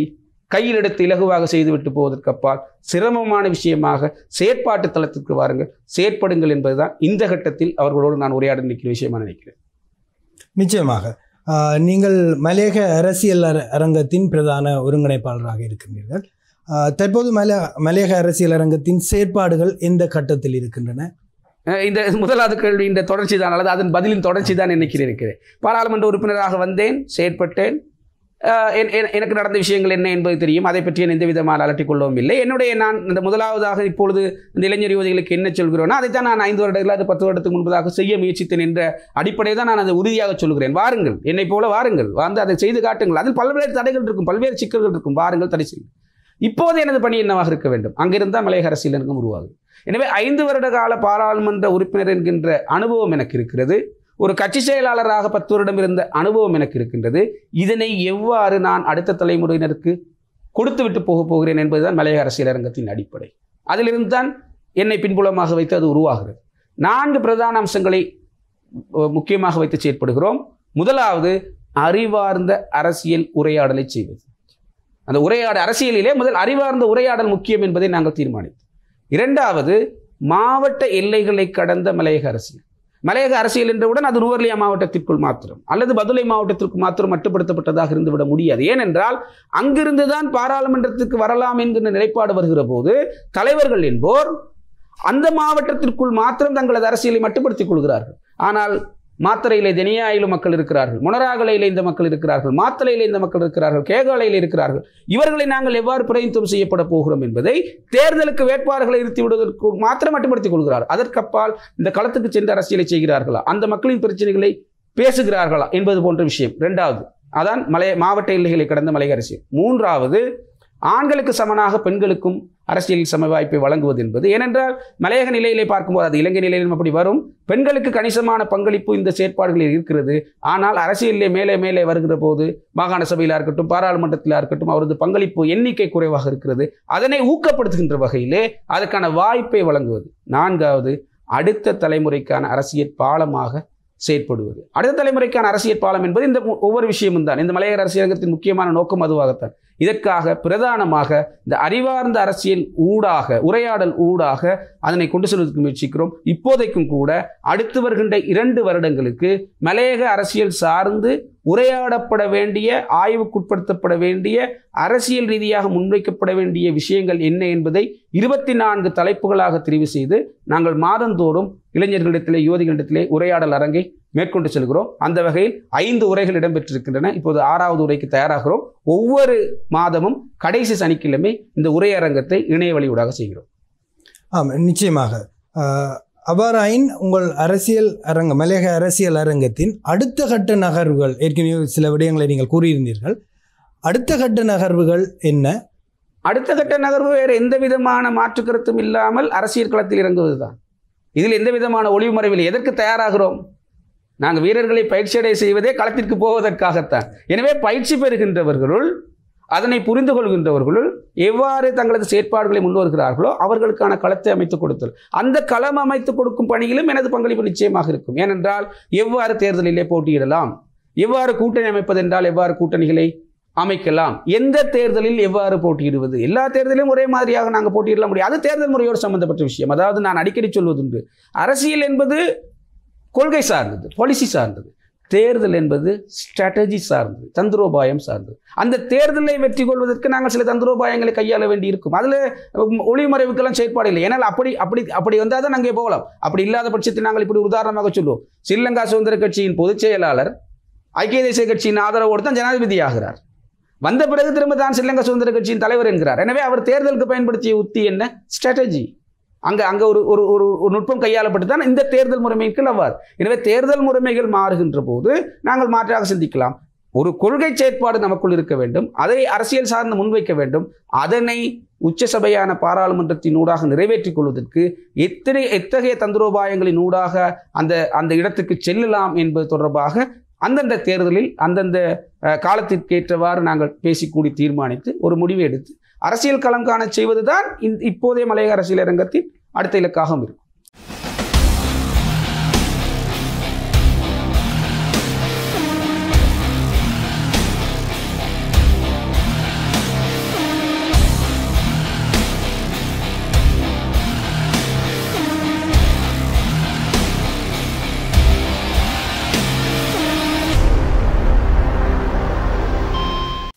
கையில் எடுத்து இலகுவாக செய்துவிட்டு போவதற்கு அப்பால் சிரமமான விஷயமாக செயற்பாட்டு தளத்திற்கு வாருங்கள் செயற்படுங்கள் என்பதுதான் இந்த கட்டத்தில் அவர்களோடு நான் உரையாட நிற்கிற விஷயமா நினைக்கிறேன் நிச்சயமாக ஆஹ், நீங்கள் மலையக அரசியல் அர- அரங்கத்தின் பிரதான ஒருங்கிணைப்பாளராக இருக்கின்றீர்கள் ஆஹ், தற்போது மல மலையக அரசியல் அரங்கத்தின் செயற்பாடுகள் எந்த கட்டத்தில் இருக்கின்றன அஹ் இந்த முதலாவது கேள்வி இந்த தொடர்ச்சி தான் அல்லது அதன் பதிலின் தொடர்ச்சி தான் நினைக்கிறேன் இருக்கிறேன் பாராளுமன்ற உறுப்பினராக வந்தேன் செயற்பட்டேன் அஹ் என்- என்- எனக்கு நடந்த விஷயங்கள் என்ன என்பது தெரியும் அதை பற்றி எந்த விதமான அலட்டிக் கொள்ளவும் இல்லை என்னுடைய நான் இந்த முதலாவதாக இப்பொழுது இந்த இளைஞர் யுவதிகளுக்கு என்ன சொல்கிறோன்னா அதைத்தான் நான் ஐந்து வருடங்கள் அது பத்து வருடத்துக்கு முன்பதாக செய்ய முயற்சித்தேன் என்ற அடிப்படையில் தான் நான் அதை உறுதியாக சொல்கிறேன் வாருங்கள் என்னை போல வாருங்கள் வந்து அதை செய்து காட்டுங்கள் அதில் பல்வேறு தடைகள் இருக்கும் பல்வேறு சிக்கல்கள் இருக்கும் வாருங்கள் தடை செய்யுங்கள் இப்போது எனது பணி என்னவாக இருக்க வேண்டும் அங்கிருந்தால் மலையக அரசியல் எனக்கும் உருவாகும் எனவே ஐந்து வருட கால பாராளுமன்ற உறுப்பினர் என்கின்ற அனுபவம் எனக்கு இருக்கிறது ஒரு கட்சி செயலாளராக பத்து வருடம் இருந்த அனுபவம் எனக்கு இருக்கின்றது இதனை எவ்வாறு நான் அடுத்த தலைமுறையினருக்கு கொடுத்து விட்டு போக போகிறேன் என்பதுதான் மலையக அரசியல் அரங்கத்தின் அடிப்படை அதிலிருந்து தான் என்னை பின்புலமாக வைத்து அது உருவாகிறது நான்கு பிரதான அம்சங்களை அஹ், முக்கியமாக வைத்து செயற்படுகிறோம் முதலாவது அறிவார்ந்த அரசியல் உரையாடலை செய்வது அந்த உரையாடல் அரசியலிலே முதல் அறிவார்ந்த உரையாடல் முக்கியம் என்பதை நாங்கள் தீர்மானித்தோம் இரண்டாவது மாவட்ட எல்லைகளை கடந்த மலையக அரசியல் மலையக அரசியல் என்றவுடன் அது நுவர்லியா மாவட்டத்திற்குள் மாத்திரம் அல்லது பதுளை மாவட்டத்திற்கு மாத்திரம் மட்டுப்படுத்தப்பட்டதாக இருந்துவிட முடியாது ஏனென்றால் அங்கிருந்துதான் பாராளுமன்றத்துக்கு வரலாம் என்கிற நிலைப்பாடு வருகிற போது தலைவர்கள் என்போர் அந்த மாவட்டத்திற்குள் மாத்திரம் தங்களது அரசியலை மட்டுப்படுத்திக் கொள்கிறார்கள் ஆனால் மாத்தரையிலே தெனியாயிலும் மக்கள் இருக்கிறார்கள் முனராகலையிலே இந்த மக்கள் இருக்கிறார்கள் மாத்தலையிலே இந்த மக்கள் இருக்கிறார்கள் கேகாலையில் இருக்கிறார்கள் இவர்களை நாங்கள் எவ்வாறு பிரதிநிதித்துவம் செய்யப்பட போகிறோம் என்பதை தேர்தலுக்கு வேட்பாளர்களை நிறுத்தி விடுவதற்கு மாத்திரம் மட்டுப்படுத்திக் கொள்கிறார் அதற்கப்பால் இந்த களத்துக்கு சென்று அரசியலை செய்கிறார்களா அந்த மக்களின் பிரச்சனைகளை பேசுகிறார்களா என்பது போன்ற விஷயம் இரண்டாவது அதான் மலை மாவட்ட எல்லைகளை கடந்த மலை அரசியல் மூன்றாவது ஆண்களுக்கு சமனாக பெண்களுக்கும் அரசியல் சம வாய்ப்பை வழங்குவது என்பது ஏனென்றால் மலையக நிலையிலே பார்க்கும்போது அது இலங்கை நிலையிலும் அப்படி வரும் பெண்களுக்கு கணிசமான பங்களிப்பு இந்த செயற்பாடுகளில் இருக்கிறது ஆனால் அரசியலிலே மேலே மேலே வருகிற போது மாகாண சபையிலா இருக்கட்டும் பாராளுமன்றத்திலா இருக்கட்டும் அவரது பங்களிப்பு எண்ணிக்கை குறைவாக இருக்கிறது அதனை ஊக்கப்படுத்துகின்ற வகையிலே அதற்கான வாய்ப்பை வழங்குவது நான்காவது அடுத்த தலைமுறைக்கான அரசியல் பாலமாக செயற்படுவது அடுத்த தலைமுறைக்கான அரசியல் பாலம் என்பது இந்த மு- ஒவ்வொரு விஷயமும் தான் இந்த மலையக அரசியலகத்தின் முக்கியமான நோக்கம் அதுவாகத்தான் இதற்காக பிரதானமாக இந்த அறிவார்ந்த அரசியல் ஊடாக உரையாடல் ஊடாக அதனை கொண்டு செல்வதற்கு முயற்சிக்கிறோம் இப்போதைக்கும் கூட அடுத்து வருகின்ற இரண்டு வருடங்களுக்கு மலையக அரசியல் சார்ந்து உரையாடப்பட வேண்டிய ஆய்வுக்குட்படுத்தப்பட வேண்டிய அரசியல் ரீதியாக முன்வைக்கப்பட வேண்டிய விஷயங்கள் என்ன என்பதை இருபத்தி நான்கு தலைப்புகளாக தெரிவு செய்து நாங்கள் மாதந்தோறும் இளைஞர்களிடத்திலே யுவதிகளிடத்திலே உரையாடல் அரங்கை மேற்கொண்டு செல்கிறோம் அந்த வகையில் ஐந்து உரைகள் இடம்பெற்றிருக்கின்றன இப்போது ஆறாவது உரைக்கு தயாராகிறோம் ஒவ்வொரு மாதமும் கடைசி சனிக்கிழமை இந்த உரையரங்கத்தை இணைய வழியூடாக செய்கிறோம் ஆம் நிச்சயமாக ஆஹ், அவ்வாறாயின் உங்கள் அரசியல் அரங்க மலையக அரசியல் அரங்கத்தின் அடுத்த கட்ட நகர்வுகள் ஏற்கனவே சில விடயங்களை நீங்கள் கூறியிருந்தீர்கள் அடுத்த கட்ட நகர்வுகள் என்ன அடுத்த கட்ட நகர்வு வேறு எந்த விதமான மாற்று கருத்தும் இல்லாமல் அரசியல் களத்தில் இறங்குவதுதான் இதில் எந்த விதமான ஒளிவு மறைவில் எதற்கு தயாராகிறோம் நாங்கள் வீரர்களை பயிற்சியடை செய்வதே களத்திற்கு போவதற்காகத்தான் எனவே பயிற்சி பெறுகின்றவர்களுள் அதனை புரிந்து கொள்கின்றவர்களுள் எவ்வாறு தங்களது செயற்பாடுகளை முன்வருகிறார்களோ அவர்களுக்கான களத்தை அமைத்துக் கொடுத்தல் அந்த களம் அமைத்துக் கொடுக்கும் பணியிலும் எனது பங்களிப்பு நிச்சயமாக இருக்கும் ஏனென்றால் எவ்வாறு தேர்தலிலே போட்டியிடலாம் எவ்வாறு கூட்டணி அமைப்பதென்றால் எவ்வாறு கூட்டணிகளை அமைக்கலாம் எந்த தேர்தலில் எவ்வாறு போட்டியிடுவது எல்லா தேர்தலிலும் ஒரே மாதிரியாக நாங்கள் போட்டியிட முடியாது அது தேர்தல் முறையோடு சம்பந்தப்பட்ட விஷயம் அதாவது நான் அடிக்கடி சொல்வதுண்டு அரசியல் என்பது கொள்கை சார்ந்தது பாலிசி சார்ந்தது தேர்தல் என்பது ஸ்ட்ராட்டஜி சார்ந்தது தந்திரோபாயம் சார்ந்தது அந்த தேர்தலை வெற்றி கொள்வதற்கு நாங்கள் சில தந்திரோபாயங்களை கையாள வேண்டி இருக்கும் அதில் ஒளிமறைவுக்கெல்லாம் செயற்பாடு இல்லை ஏன்னால் அப்படி அப்படி அப்படி வந்தால் தான் அங்கே போகலாம் அப்படி இல்லாத பட்சத்தில் நாங்கள் இப்படி உதாரணமாக சொல்லுவோம் ஸ்ரீலங்கா சுதந்திர கட்சியின் பொதுச் செயலாளர் ஐக்கிய தேசிய கட்சியின் ஆதரவோடு தான் ஜனாதிபதி ஆகிறார் வந்த பிறகு திரும்ப தான் ஸ்ரீலங்கா சுதந்திர கட்சியின் தலைவர் என்கிறார் எனவே அவர் தேர்தலுக்கு பயன்படுத்திய உத்தி என்ன ஸ்ட்ராட்டஜி அங்க அங்க ஒரு ஒரு ஒரு ஒரு நுட்பம் கையாளப்பட்டு தான் இந்த தேர்தல் முறைமைக்கு அவ்வாறு எனவே தேர்தல் முறைமைகள் மாறுகின்ற போது நாங்கள் மாற்றாக சிந்திக்கலாம் ஒரு கொள்கை செயற்பாடு நமக்குள் இருக்க வேண்டும் அதை அரசியல் சார்ந்து முன்வைக்க வேண்டும் அதனை உச்ச சபையான பாராளுமன்றத்தின் ஊடாக நிறைவேற்றிக் கொள்வதற்கு எத்தனை எத்தகைய தந்திரோபாயங்களின் ஊடாக அந்த அந்த இடத்துக்கு செல்லலாம் என்பது தொடர்பாக அந்தந்த தேர்தலில் அந்தந்த அஹ், காலத்திற்கேற்றவாறு நாங்கள் பேசிக்கூடி தீர்மானித்து ஒரு முடிவை எடுத்து அரசியல் களம் காண செய்வதுதான் இந்த இப்போதைய மலையக அரசியல் அரங்கத்தின் அடுத்த இலக்காகவும் இருக்கும்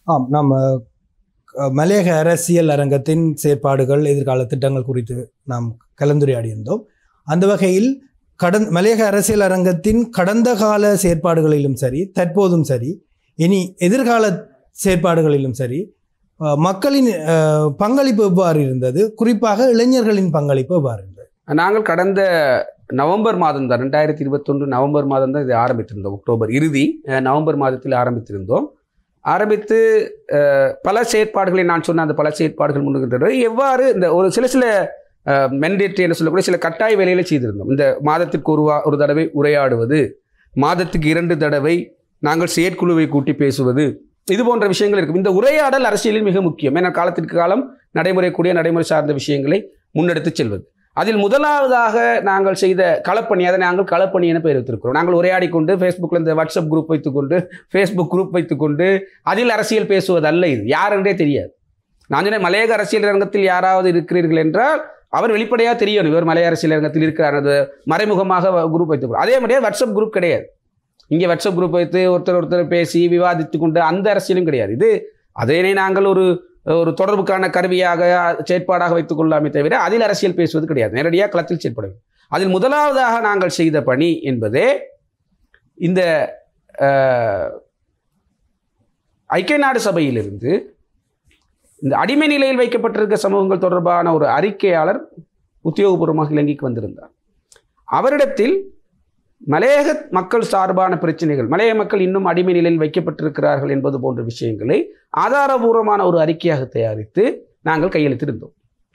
ஆம் நாம் அஹ், மலையக அரசியல் அரங்கத்தின் செயற்பாடுகள் எதிர்கால திட்டங்கள் குறித்து நாம் கலந்துரையாடியிருந்தோம் அந்த வகையில் கடந் மலையக அரசியல் அரங்கத்தின் கடந்த கால செயற்பாடுகளிலும் சரி தற்போதும் சரி இனி எதிர்கால செயற்பாடுகளிலும் சரி அஹ், மக்களின் அஹ், பங்களிப்பு எவ்வாறு இருந்தது குறிப்பாக இளைஞர்களின் பங்களிப்பு எவ்வாறு இருந்தது நாங்கள் கடந்த நவம்பர் மாதம் தான் ரெண்டாயிரத்தி இருபத்தொன்று நவம்பர் மாதம் தான் இதை ஆரம்பித்திருந்தோம் அக்டோபர் இறுதி அஹ், நவம்பர் மாதத்தில் ஆரம்பித்திருந்தோம் ஆரம்பித்து அஹ், பல செயற்பாடுகளை நான் சொன்ன அந்த பல செயற்பாடுகள் முன்னுகின்றன எவ்வாறு இந்த ஒரு சில சில மெண்டேட்ரி என்று சொல்லக்கூடிய சில கட்டாய வேலைகளை செய்திருந்தோம் இந்த மாதத்திற்கு ஒரு வா- ஒரு தடவை உரையாடுவது மாதத்துக்கு இரண்டு தடவை நாங்கள் செயற்குழுவை கூட்டி பேசுவது இது போன்ற விஷயங்கள் இருக்கும் இந்த உரையாடல் அரசியலில் மிக முக்கியம் ஏன்னா காலத்திற்கு காலம் நடைமுறைக்கூடிய நடைமுறை சார்ந்த விஷயங்களை முன்னெடுத்து செல்வது அதில் முதலாவதாக நாங்கள் செய்த களப்பணி அதை நாங்கள் களப்பணி என பெயர் வைத்திருக்கிறோம் நாங்கள் உரையாடி கொண்டு ஃபேஸ்புக்கில் இந்த வாட்ஸ்அப் குரூப் வைத்துக்கொண்டு ஃபேஸ்புக் குரூப் வைத்துக்கொண்டு அதில் அரசியல் பேசுவதல்ல இது யாரென்றே தெரியாது நான் சொன்னேன் மலையக அரசியல் அரங்கத்தில் யாராவது இருக்கிறீர்கள் என்றால் அவர் வெளிப்படையாக தெரியணும் இவர் மலைய அரசியல் அரங்கத்தில் இருக்கிறார் அது மறைமுகமாக குரூப் வைத்துக்கிறோம் அதே மாதிரியே வாட்ஸ்அப் குரூப் கிடையாது இங்கே வாட்ஸ்அப் குரூப் வைத்து ஒருத்தர் ஒருத்தர் பேசி விவாதித்து கொண்டு அந்த அரசியலும் கிடையாது இது அதனை நாங்கள் ஒரு ஒரு தொடர்புக்கான கருவியாக செயற்பாடாக வைத்துக் கொள்ளாமே தவிர அதில் அரசியல் பேசுவது கிடையாது நேரடியாக களத்தில் செயற்பட வேண்டும் அதில் முதலாவதாக நாங்கள் செய்த பணி என்பதே இந்த அஹ், ஐக்கிய நாடு சபையிலிருந்து இந்த அடிமை நிலையில் வைக்கப்பட்டிருக்க சமூகங்கள் தொடர்பான ஒரு அறிக்கையாளர் உத்தியோகபூர்வமாக இலங்கைக்கு வந்திருந்தார் அவரிடத்தில் மலையக மக்கள் சார்பான பிரச்சனைகள் மலைய மக்கள் இன்னும் அடிமை நிலையில் வைக்கப்பட்டிருக்கிறார்கள் என்பது போன்ற விஷயங்களை ஆதாரபூர்வமான ஒரு அறிக்கையாக தயாரித்து நாங்கள் கையெழுத்திருந்தோம்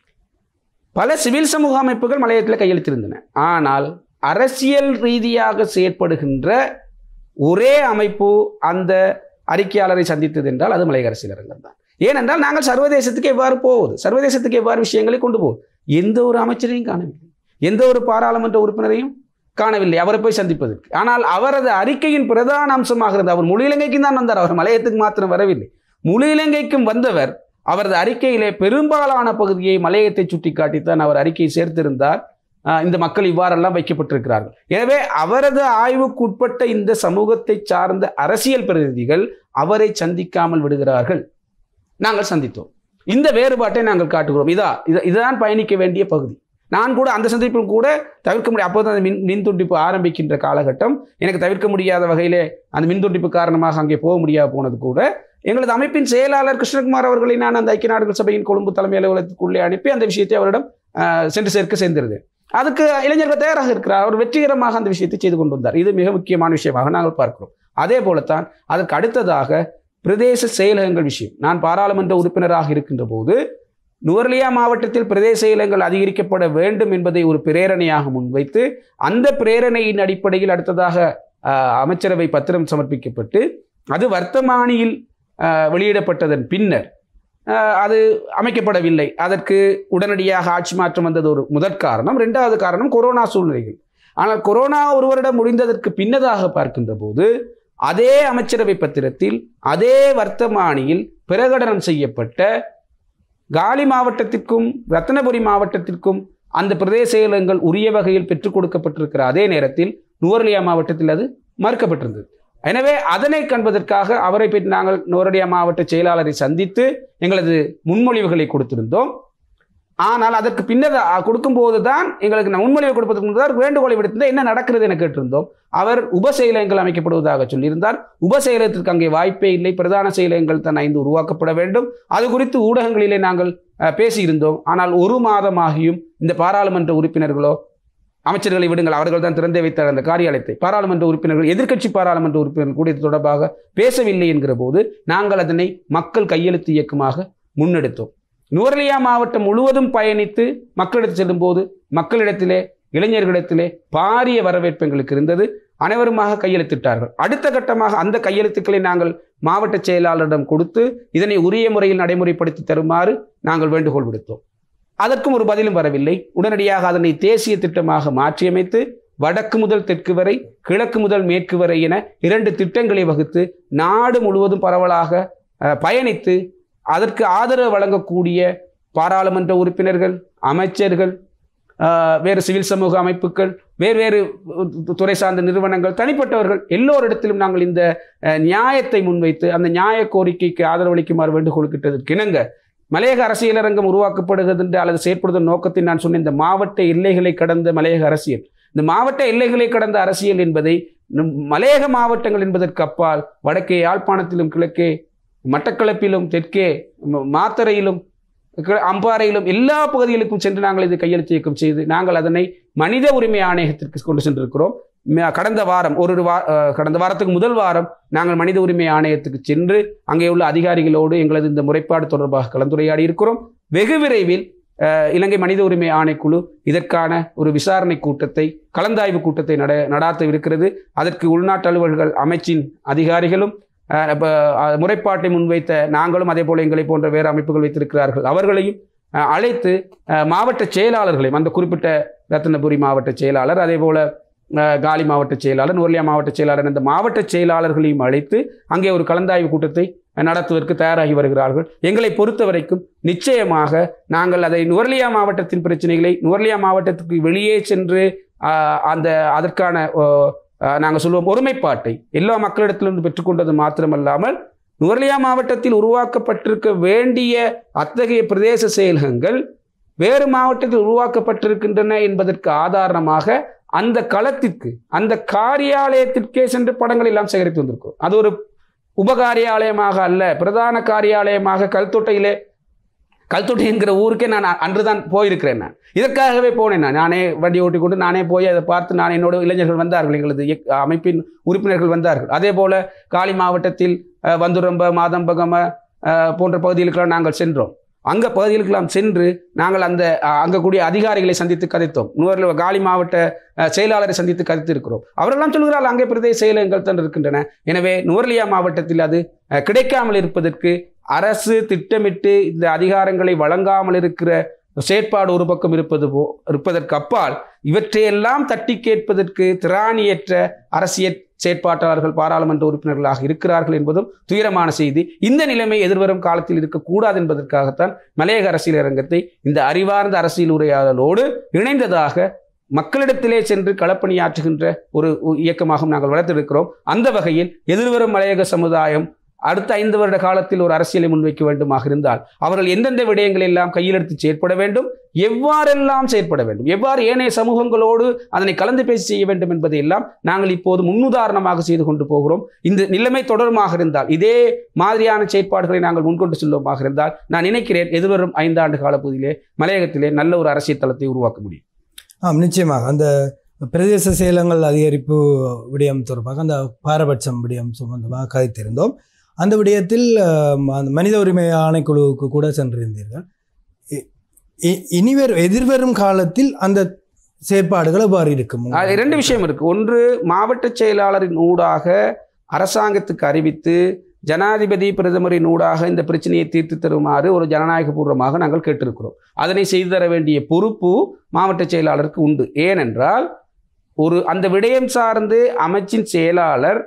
பல சிவில் சமூக அமைப்புகள் மலையத்தில் கையெழுத்திருந்தன ஆனால் அரசியல் ரீதியாக செயற்படுகின்ற ஒரே அமைப்பு அந்த அறிக்கையாளரை சந்தித்தது என்றால் அது மலையக அரசியல் அரங்கம் தான் ஏனென்றால் நாங்கள் சர்வதேசத்துக்கு எவ்வாறு போவது சர்வதேசத்துக்கு எவ்வாறு விஷயங்களை கொண்டு போவது எந்த ஒரு அமைச்சரையும் காணவில்லை எந்த ஒரு பாராளுமன்ற உறுப்பினரையும் காணவில்லை அவரை போய் சந்திப்பதற்கு ஆனால் அவரது அறிக்கையின் பிரதான அம்சமாக இருந்தது அவர் முழு இலங்கைக்கும் தான் வந்தார் அவர் மலையத்துக்கு மாத்திரம் வரவில்லை முழு இலங்கைக்கும் வந்தவர் அவரது அறிக்கையிலே பெரும்பாலான பகுதியை மலையத்தை சுட்டிக்காட்டித்தான் அவர் அறிக்கையை சேர்த்திருந்தார் ஆஹ் இந்த மக்கள் இவ்வாறெல்லாம் வைக்கப்பட்டிருக்கிறார்கள் எனவே அவரது ஆய்வுக்கு உட்பட்ட இந்த சமூகத்தை சார்ந்த அரசியல் பிரதிநிதிகள் அவரை சந்திக்காமல் விடுகிறார்கள் நாங்கள் சந்தித்தோம் இந்த வேறுபாட்டை நாங்கள் காட்டுகிறோம் இதா இது இதுதான் பயணிக்க வேண்டிய பகுதி நான் கூட அந்த சந்திப்பில் கூட தவிர்க்க முடியும் அப்போது அந்த மின் மின் துண்டிப்பு ஆரம்பிக்கின்ற காலகட்டம் எனக்கு தவிர்க்க முடியாத வகையிலே அந்த மின் துண்டிப்பு காரணமாக அங்கே போக முடியாது போனது கூட எங்களது அமைப்பின் செயலாளர் கிருஷ்ணகுமார் அவர்களை நான் அந்த ஐக்கிய நாடுகள் சபையின் கொழும்பு தலைமை அலுவலகத்துக்குள்ளே அனுப்பி அந்த விஷயத்தை அவரிடம் ஆஹ், சென்று சேர்க்க சேர்ந்திருந்தேன் அதுக்கு இளைஞர்கள் தயாராக இருக்கிறார் அவர் வெற்றிகரமாக அந்த விஷயத்தை செய்து கொண்டு வந்தார் இது மிக முக்கியமான விஷயமாக நாங்கள் பார்க்கிறோம் அதே போலத்தான் அதற்கு அடுத்ததாக பிரதேச செயலகங்கள் விஷயம் நான் பாராளுமன்ற உறுப்பினராக இருக்கின்ற போது நுவர்லியா மாவட்டத்தில் பிரதேச செயலகங்கள் அதிகரிக்கப்பட வேண்டும் என்பதை ஒரு பிரேரணையாக முன்வைத்து அந்த பிரேரணையின் அடிப்படையில் அடுத்ததாக ஆஹ், அமைச்சரவை பத்திரம் சமர்ப்பிக்கப்பட்டு அது வர்த்தமானியில் ஆஹ், வெளியிடப்பட்டதன் பின்னர் ஆஹ், அது அமைக்கப்படவில்லை அதற்கு உடனடியாக ஆட்சி மாற்றம் வந்தது ஒரு முதற் காரணம் ரெண்டாவது காரணம் கொரோனா சூழ்நிலைகள் ஆனால் கொரோனா ஒரு வருடம் முடிந்ததற்கு பின்னதாக பார்க்கின்ற போது அதே அமைச்சரவை பத்திரத்தில் அதே வர்த்தமானியில் பிரகடனம் செய்யப்பட்ட காலி மாவட்டத்திற்கும் ரத்னபுரி மாவட்டத்திற்கும் அந்த பிரதேச செயலகங்கள் உரிய வகையில் பெற்றுக் கொடுக்கப்பட்டிருக்கிற அதே நேரத்தில் நுவர்லியா மாவட்டத்தில் அது மறுக்கப்பட்டிருந்தது எனவே அதனை காண்பதற்காக அவரை பற்றி நாங்கள் நுவரலியா மாவட்ட செயலாளரை சந்தித்து எங்களது முன்மொழிவுகளை கொடுத்திருந்தோம் ஆனால் அதற்கு பின்னர் அ- கொடுக்கும்போது தான் எங்களுக்கு நான் முன்மொழிவை கொடுப்பதற்கு முன்னர் வேண்டுகோளை விடுத்திருந்தேன் என்ன நடக்கிறது என கேட்டிருந்தோம் அவர் உப செயலகங்கள் அமைக்கப்படுவதாக சொல்லியிருந்தார் உப செயலகத்திற்கு அங்கே வாய்ப்பே இல்லை பிரதான செயலகங்கள் தான் ஐந்து உருவாக்கப்பட வேண்டும் அது குறித்து ஊடகங்களிலே நாங்கள் அஹ், பேசியிருந்தோம் ஆனால் ஒரு மாதமாகியும் இந்த பாராளுமன்ற உறுப்பினர்களோ அமைச்சர்களை விடுங்கள் அவர்கள் தான் திறந்தே வைத்தார் அந்த காரியாலயத்தை பாராளுமன்ற உறுப்பினர்கள் எதிர்க்கட்சி பாராளுமன்ற உறுப்பினர்கள் கூட இது தொடர்பாக பேசவில்லை என்கிற போது நாங்கள் அதனை மக்கள் கையெழுத்து இயக்கமாக முன்னெடுத்தோம் நுவரலியா மாவட்டம் முழுவதும் பயணித்து மக்களிடத்தில் செல்லும்போது மக்களிடத்திலே இளைஞர்களிடத்திலே பாரிய வரவேற்பு எங்களுக்கு இருந்தது அனைவருமாக கையெழுத்திட்டார்கள் அடுத்த கட்டமாக அந்த கையெழுத்துக்களை நாங்கள் மாவட்ட செயலாளரிடம் கொடுத்து இதனை உரிய முறையில் நடைமுறைப்படுத்தி தருமாறு நாங்கள் வேண்டுகோள் விடுத்தோம் அதற்கும் ஒரு பதிலும் வரவில்லை உடனடியாக அதனை தேசிய திட்டமாக மாற்றியமைத்து வடக்கு முதல் தெற்கு வரை கிழக்கு முதல் மேற்கு வரை என இரண்டு திட்டங்களை வகுத்து நாடு முழுவதும் பரவலாக அஹ், பயணித்து அதற்கு ஆதரவு வழங்கக்கூடிய பாராளுமன்ற உறுப்பினர்கள் அமைச்சர்கள் ஆஹ், வேறு சிவில் சமூக அமைப்புகள் வேறு வேறு து- துறை சார்ந்த நிறுவனங்கள் தனிப்பட்டவர்கள் எல்லோரிடத்திலும் நாங்கள் இந்த அஹ், நியாயத்தை முன்வைத்து அந்த நியாய கோரிக்கைக்கு ஆதரவளிக்குமாறு வேண்டுகோளுக்கிட்டதற்கு இணங்க மலையக அரசியலரங்கம் உருவாக்கப்படுகிறது அல்லது செயற்படுதல் நோக்கத்தில் நான் சொன்ன இந்த மாவட்ட எல்லைகளை கடந்த மலையக அரசியல் இந்த மாவட்ட எல்லைகளை கடந்த அரசியல் என்பதை நம் மலையக மாவட்டங்கள் என்பதற்கு அப்பால் வடக்கே யாழ்ப்பாணத்திலும் கிழக்கே மட்டக்களப்பிலும் தெற்கே ம- மாத்தறையிலும் க- அம்பாறையிலும் எல்லா பகுதிகளுக்கும் சென்று நாங்கள் இது கையெழுத்து இயக்கம் செய்து நாங்கள் அதனை மனித உரிமை ஆணையத்திற்கு கொண்டு சென்றிருக்கிறோம் ம- கடந்த வாரம் ஒரு ஒரு வா அஹ், கடந்த வாரத்துக்கு முதல் வாரம் நாங்கள் மனித உரிமை ஆணையத்துக்கு சென்று அங்கே உள்ள அதிகாரிகளோடு எங்களது இந்த முறைப்பாடு தொடர்பாக கலந்துரையாடி இருக்கிறோம் வெகு விரைவில் அஹ், இலங்கை மனித உரிமை ஆணைக்குழு இதற்கான ஒரு விசாரணை கூட்டத்தை கலந்தாய்வு கூட்டத்தை நட நடாத்தவிருக்கிறது அதற்கு உள்நாட்டு அலுவல்கள் அமைச்சின் அதிகாரிகளும் அஹ், இப்ப, அஹ், முறைப்பாட்டை முன்வைத்த நாங்களும் அதே போல எங்களை போன்ற வேறு அமைப்புகள் வைத்திருக்கிறார்கள் அவர்களையும் அஹ், அழைத்து அஹ், மாவட்ட செயலாளர்களையும் அந்த குறிப்பிட்ட ரத்தினபுரி மாவட்ட செயலாளர் அதே போல அஹ், காலி மாவட்ட செயலாளர் நுவர்லியா மாவட்ட செயலாளர் இந்த மாவட்ட செயலாளர்களையும் அழைத்து அங்கே ஒரு கலந்தாய்வு கூட்டத்தை அஹ், நடத்துவதற்கு தயாராகி வருகிறார்கள் எங்களை பொறுத்த வரைக்கும் நிச்சயமாக நாங்கள் அதை நுவர்லியா மாவட்டத்தின் பிரச்சனைகளை நுவர்லியா மாவட்டத்துக்கு வெளியே சென்று அஹ், அந்த அதற்கான நாங்கள் சொல்லுவோம் ஒருமைப்பாட்டை எல்லா மக்களிடத்திலிருந்து பெற்றுக்கொண்டது மாத்திரமல்லாமல் நுவர்லியா மாவட்டத்தில் உருவாக்கப்பட்டிருக்க வேண்டிய அத்தகைய பிரதேச செயலகங்கள் வேறு மாவட்டத்தில் உருவாக்கப்பட்டிருக்கின்றன என்பதற்கு ஆதாரமாக அந்த களத்திற்கு அந்த காரியாலயத்திற்கே சென்று படங்கள் எல்லாம் சேகரித்து வந்திருக்கிறோம் அது ஒரு உபகாரியாலயமாக அல்ல பிரதான காரியாலயமாக கல்தொட்டையிலே கல்தொட்டி என்கிற ஊருக்கே நான் அன்றுதான் போயிருக்கிறேன் நான் இதற்காகவே போனேன் நான் நானே வண்டி ஓட்டி கொண்டு நானே போய் அதை பார்த்து நான் என்னோட இளைஞர்கள் வந்தார்கள் எங்களது இயக்க- அமைப்பின் உறுப்பினர்கள் வந்தார்கள் அதே போல காலி மாவட்டத்தில் அஹ், வந்துரம்ப மாதம்பகம அஹ், போன்ற பகுதிகளுக்கெல்லாம் நாங்கள் சென்றோம் அங்க பகுதிகளுக்கெல்லாம் சென்று நாங்கள் அந்த அஹ், அங்க கூடிய அதிகாரிகளை சந்தித்து கதைத்தோம் நூறில் காலி மாவட்ட அஹ், செயலாளரை சந்தித்து கதைத்து இருக்கிறோம் அவரெல்லாம் சொல்கிறார்கள் அங்கே பிரதேச செயலகங்கள் தான் இருக்கின்றன எனவே நுவர்லியா மாவட்டத்தில் அது அஹ், கிடைக்காமல் இருப்பதற்கு அரசு திட்டமிட்டு இந்த அதிகாரங்களை வழங்காமல் இருக்கிற செயற்பாடு ஒரு பக்கம் இருப்பது போ இருப்பதற்கு அப்பால் இவற்றையெல்லாம் தட்டி கேட்பதற்கு திராணியற்ற அரசியல் செயற்பாட்டாளர்கள் பாராளுமன்ற உறுப்பினர்களாக இருக்கிறார்கள் என்பதும் துயரமான செய்தி இந்த நிலைமை எதிர்வரும் காலத்தில் இருக்கக்கூடாது என்பதற்காகத்தான் மலையக அரசியல் அரங்கத்தை இந்த அறிவார்ந்த அரசியல் உரையாடலோடு இணைந்ததாக மக்களிடத்திலே சென்று களப்பணியாற்றுகின்ற ஒரு இயக்கமாகவும் நாங்கள் வளர்த்திருக்கிறோம் அந்த வகையில் எதிர்வரும் மலையக சமுதாயம் அடுத்த ஐந்து வருட காலத்தில் ஒரு அரசியலை முன்வைக்க வேண்டுமாக இருந்தால் அவர்கள் எந்தெந்த விடயங்கள் எல்லாம் கையிலெடுத்து செயற்பட வேண்டும் எவ்வாறெல்லாம் செயற்பட வேண்டும் எவ்வாறு ஏனைய சமூகங்களோடு அதனை கலந்து பேசி செய்ய வேண்டும் என்பதை எல்லாம் நாங்கள் இப்போது முன்னுதாரணமாக செய்து கொண்டு போகிறோம் இந்த நிலைமை தொடருமாக இருந்தால் இதே மாதிரியான செயற்பாடுகளை நாங்கள் முன்கொண்டு செல்வோமாக இருந்தால் நான் நினைக்கிறேன் எதிர்வரும் ஐந்தாண்டு காலப்பகுதியிலே மலையகத்திலே நல்ல ஒரு அரசியல் தளத்தை உருவாக்க முடியும் ஆம் நிச்சயமாக அந்த பிரதேச சேலங்கள் அதிகரிப்பு விடயம் தொடர்பாக அந்த பாரபட்சம் விடயம் சம்பந்தமாக கதைத்திருந்தோம் அந்த விடயத்தில் ஆம், அந்த மனித உரிமை ஆணைக்குழுவுக்கு கூட சென்றிருந்தீர்கள் இ- இ- இனிவர் எதிர்வரும் காலத்தில் அந்த செயற்பாடுகள் எவ்வாறு இருக்கும் அது இரண்டு விஷயம் இருக்கு ஒன்று மாவட்ட செயலாளரின் ஊடாக அரசாங்கத்துக்கு அறிவித்து ஜனாதிபதி பிரதமரின் ஊடாக இந்த பிரச்சனையை தீர்த்து தருமாறு ஒரு ஜனநாயகபூர்வமாக நாங்கள் கேட்டிருக்கிறோம் அதனை செய்து தர வேண்டிய பொறுப்பு மாவட்ட செயலாளருக்கு உண்டு ஏனென்றால் ஒரு அந்த விடயம் சார்ந்து அமைச்சின் செயலாளர்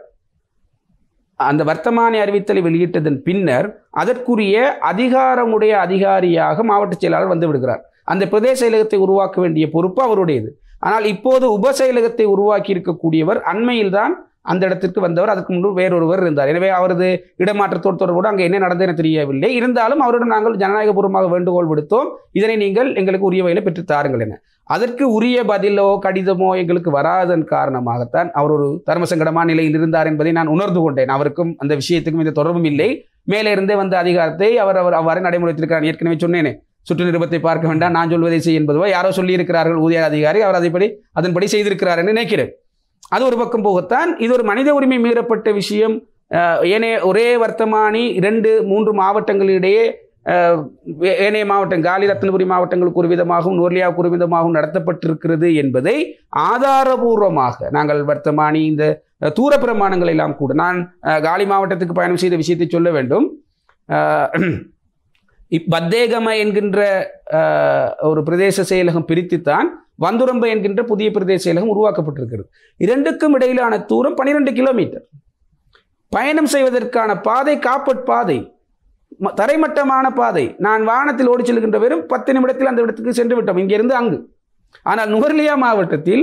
அந்த வர்த்தமானி அறிவித்தலை வெளியிட்டதன் பின்னர் அதற்குரிய அதிகாரமுடைய அதிகாரியாக மாவட்ட செயலாளர் வந்து விடுகிறார் அந்த பிரதேச செயலகத்தை உருவாக்க வேண்டிய பொறுப்பு அவருடையது ஆனால் இப்போது உப செயலகத்தை உருவாக்கி இருக்கக்கூடியவர் அண்மையில்தான் அந்த இடத்திற்கு வந்தவர் அதுக்கு முன்பு வேறொருவர் இருந்தார் எனவே அவரது இடமாற்றத்தோடு தொடர்போடு அங்கே என்ன நடந்தது என தெரியவில்லை இருந்தாலும் அவருடன் நாங்கள் ஜனநாயகபூர்வமாக வேண்டுகோள் விடுத்தோம் இதனை நீங்கள் எங்களுக்கு உரிய வகையில் பெற்று தாருங்கள் என அதற்கு உரிய பதிலோ கடிதமோ எங்களுக்கு வராதன் காரணமாகத்தான் அவர் ஒரு தர்மசங்கடமான நிலையில் இருந்தார் என்பதை நான் உணர்ந்து கொண்டேன் அவருக்கும் அந்த விஷயத்துக்கும் இந்த தொடர்பும் இல்லை மேலே இருந்தே வந்த அதிகாரத்தை அவர் அவர் அவ்வாறு நடைமுறைத்திருக்கிறார் ஏற்கனவே சொன்னேனே சுற்று நிருபத்தை பார்க்க வேண்டாம் நான் சொல்வதை செய் என்பதுவோ யாரோ சொல்லியிருக்கிறார்கள் ஊதிய அதிகாரி அவர் அதைப்படி அதன்படி செய்திருக்கிறார் என்று நினைக்கிறேன் அது ஒரு பக்கம் போகத்தான் இது ஒரு மனித உரிமை மீறப்பட்ட விஷயம் அஹ், ஏனைய ஒரே வர்த்தமானி இரண்டு மூன்று மாவட்டங்களிடையே அஹ், ஏ- ஏனைய மாவட்டம் காலி ரத்னபுரி மாவட்டங்களுக்கு ஒரு விதமாகவும் நூர்லியாவுக்கு ஒரு விதமாகவும் நடத்தப்பட்டிருக்கிறது என்பதை ஆதாரபூர்வமாக நாங்கள் வர்த்தமானி இந்த அஹ், தூர பிரமாணங்கள் எல்லாம் கூட நான் அஹ், காலி மாவட்டத்துக்கு பயணம் செய்த விஷயத்தை சொல்ல வேண்டும் அஹ், இப் பத்தேகம என்கின்ற அஹ், ஒரு பிரதேச செயலகம் பிரித்துத்தான் வந்துரம்ப என்கின்ற புதிய பிரதேச செயலகம் உருவாக்கப்பட்டிருக்கிறது இரண்டுக்கும் இடையிலான தூரம் 12 கிலோமீட்டர் பயணம் செய்வதற்கான பாதை காப்பட் பாதை ம- தரைமட்டமான பாதை நான் வானத்தில் ஓடிச் செல்கின்ற வெறும் பத்து நிமிடத்தில் அந்த இடத்துக்கு சென்று விட்டோம் இங்கிருந்து அங்கு ஆனால் நுவர்லியா மாவட்டத்தில்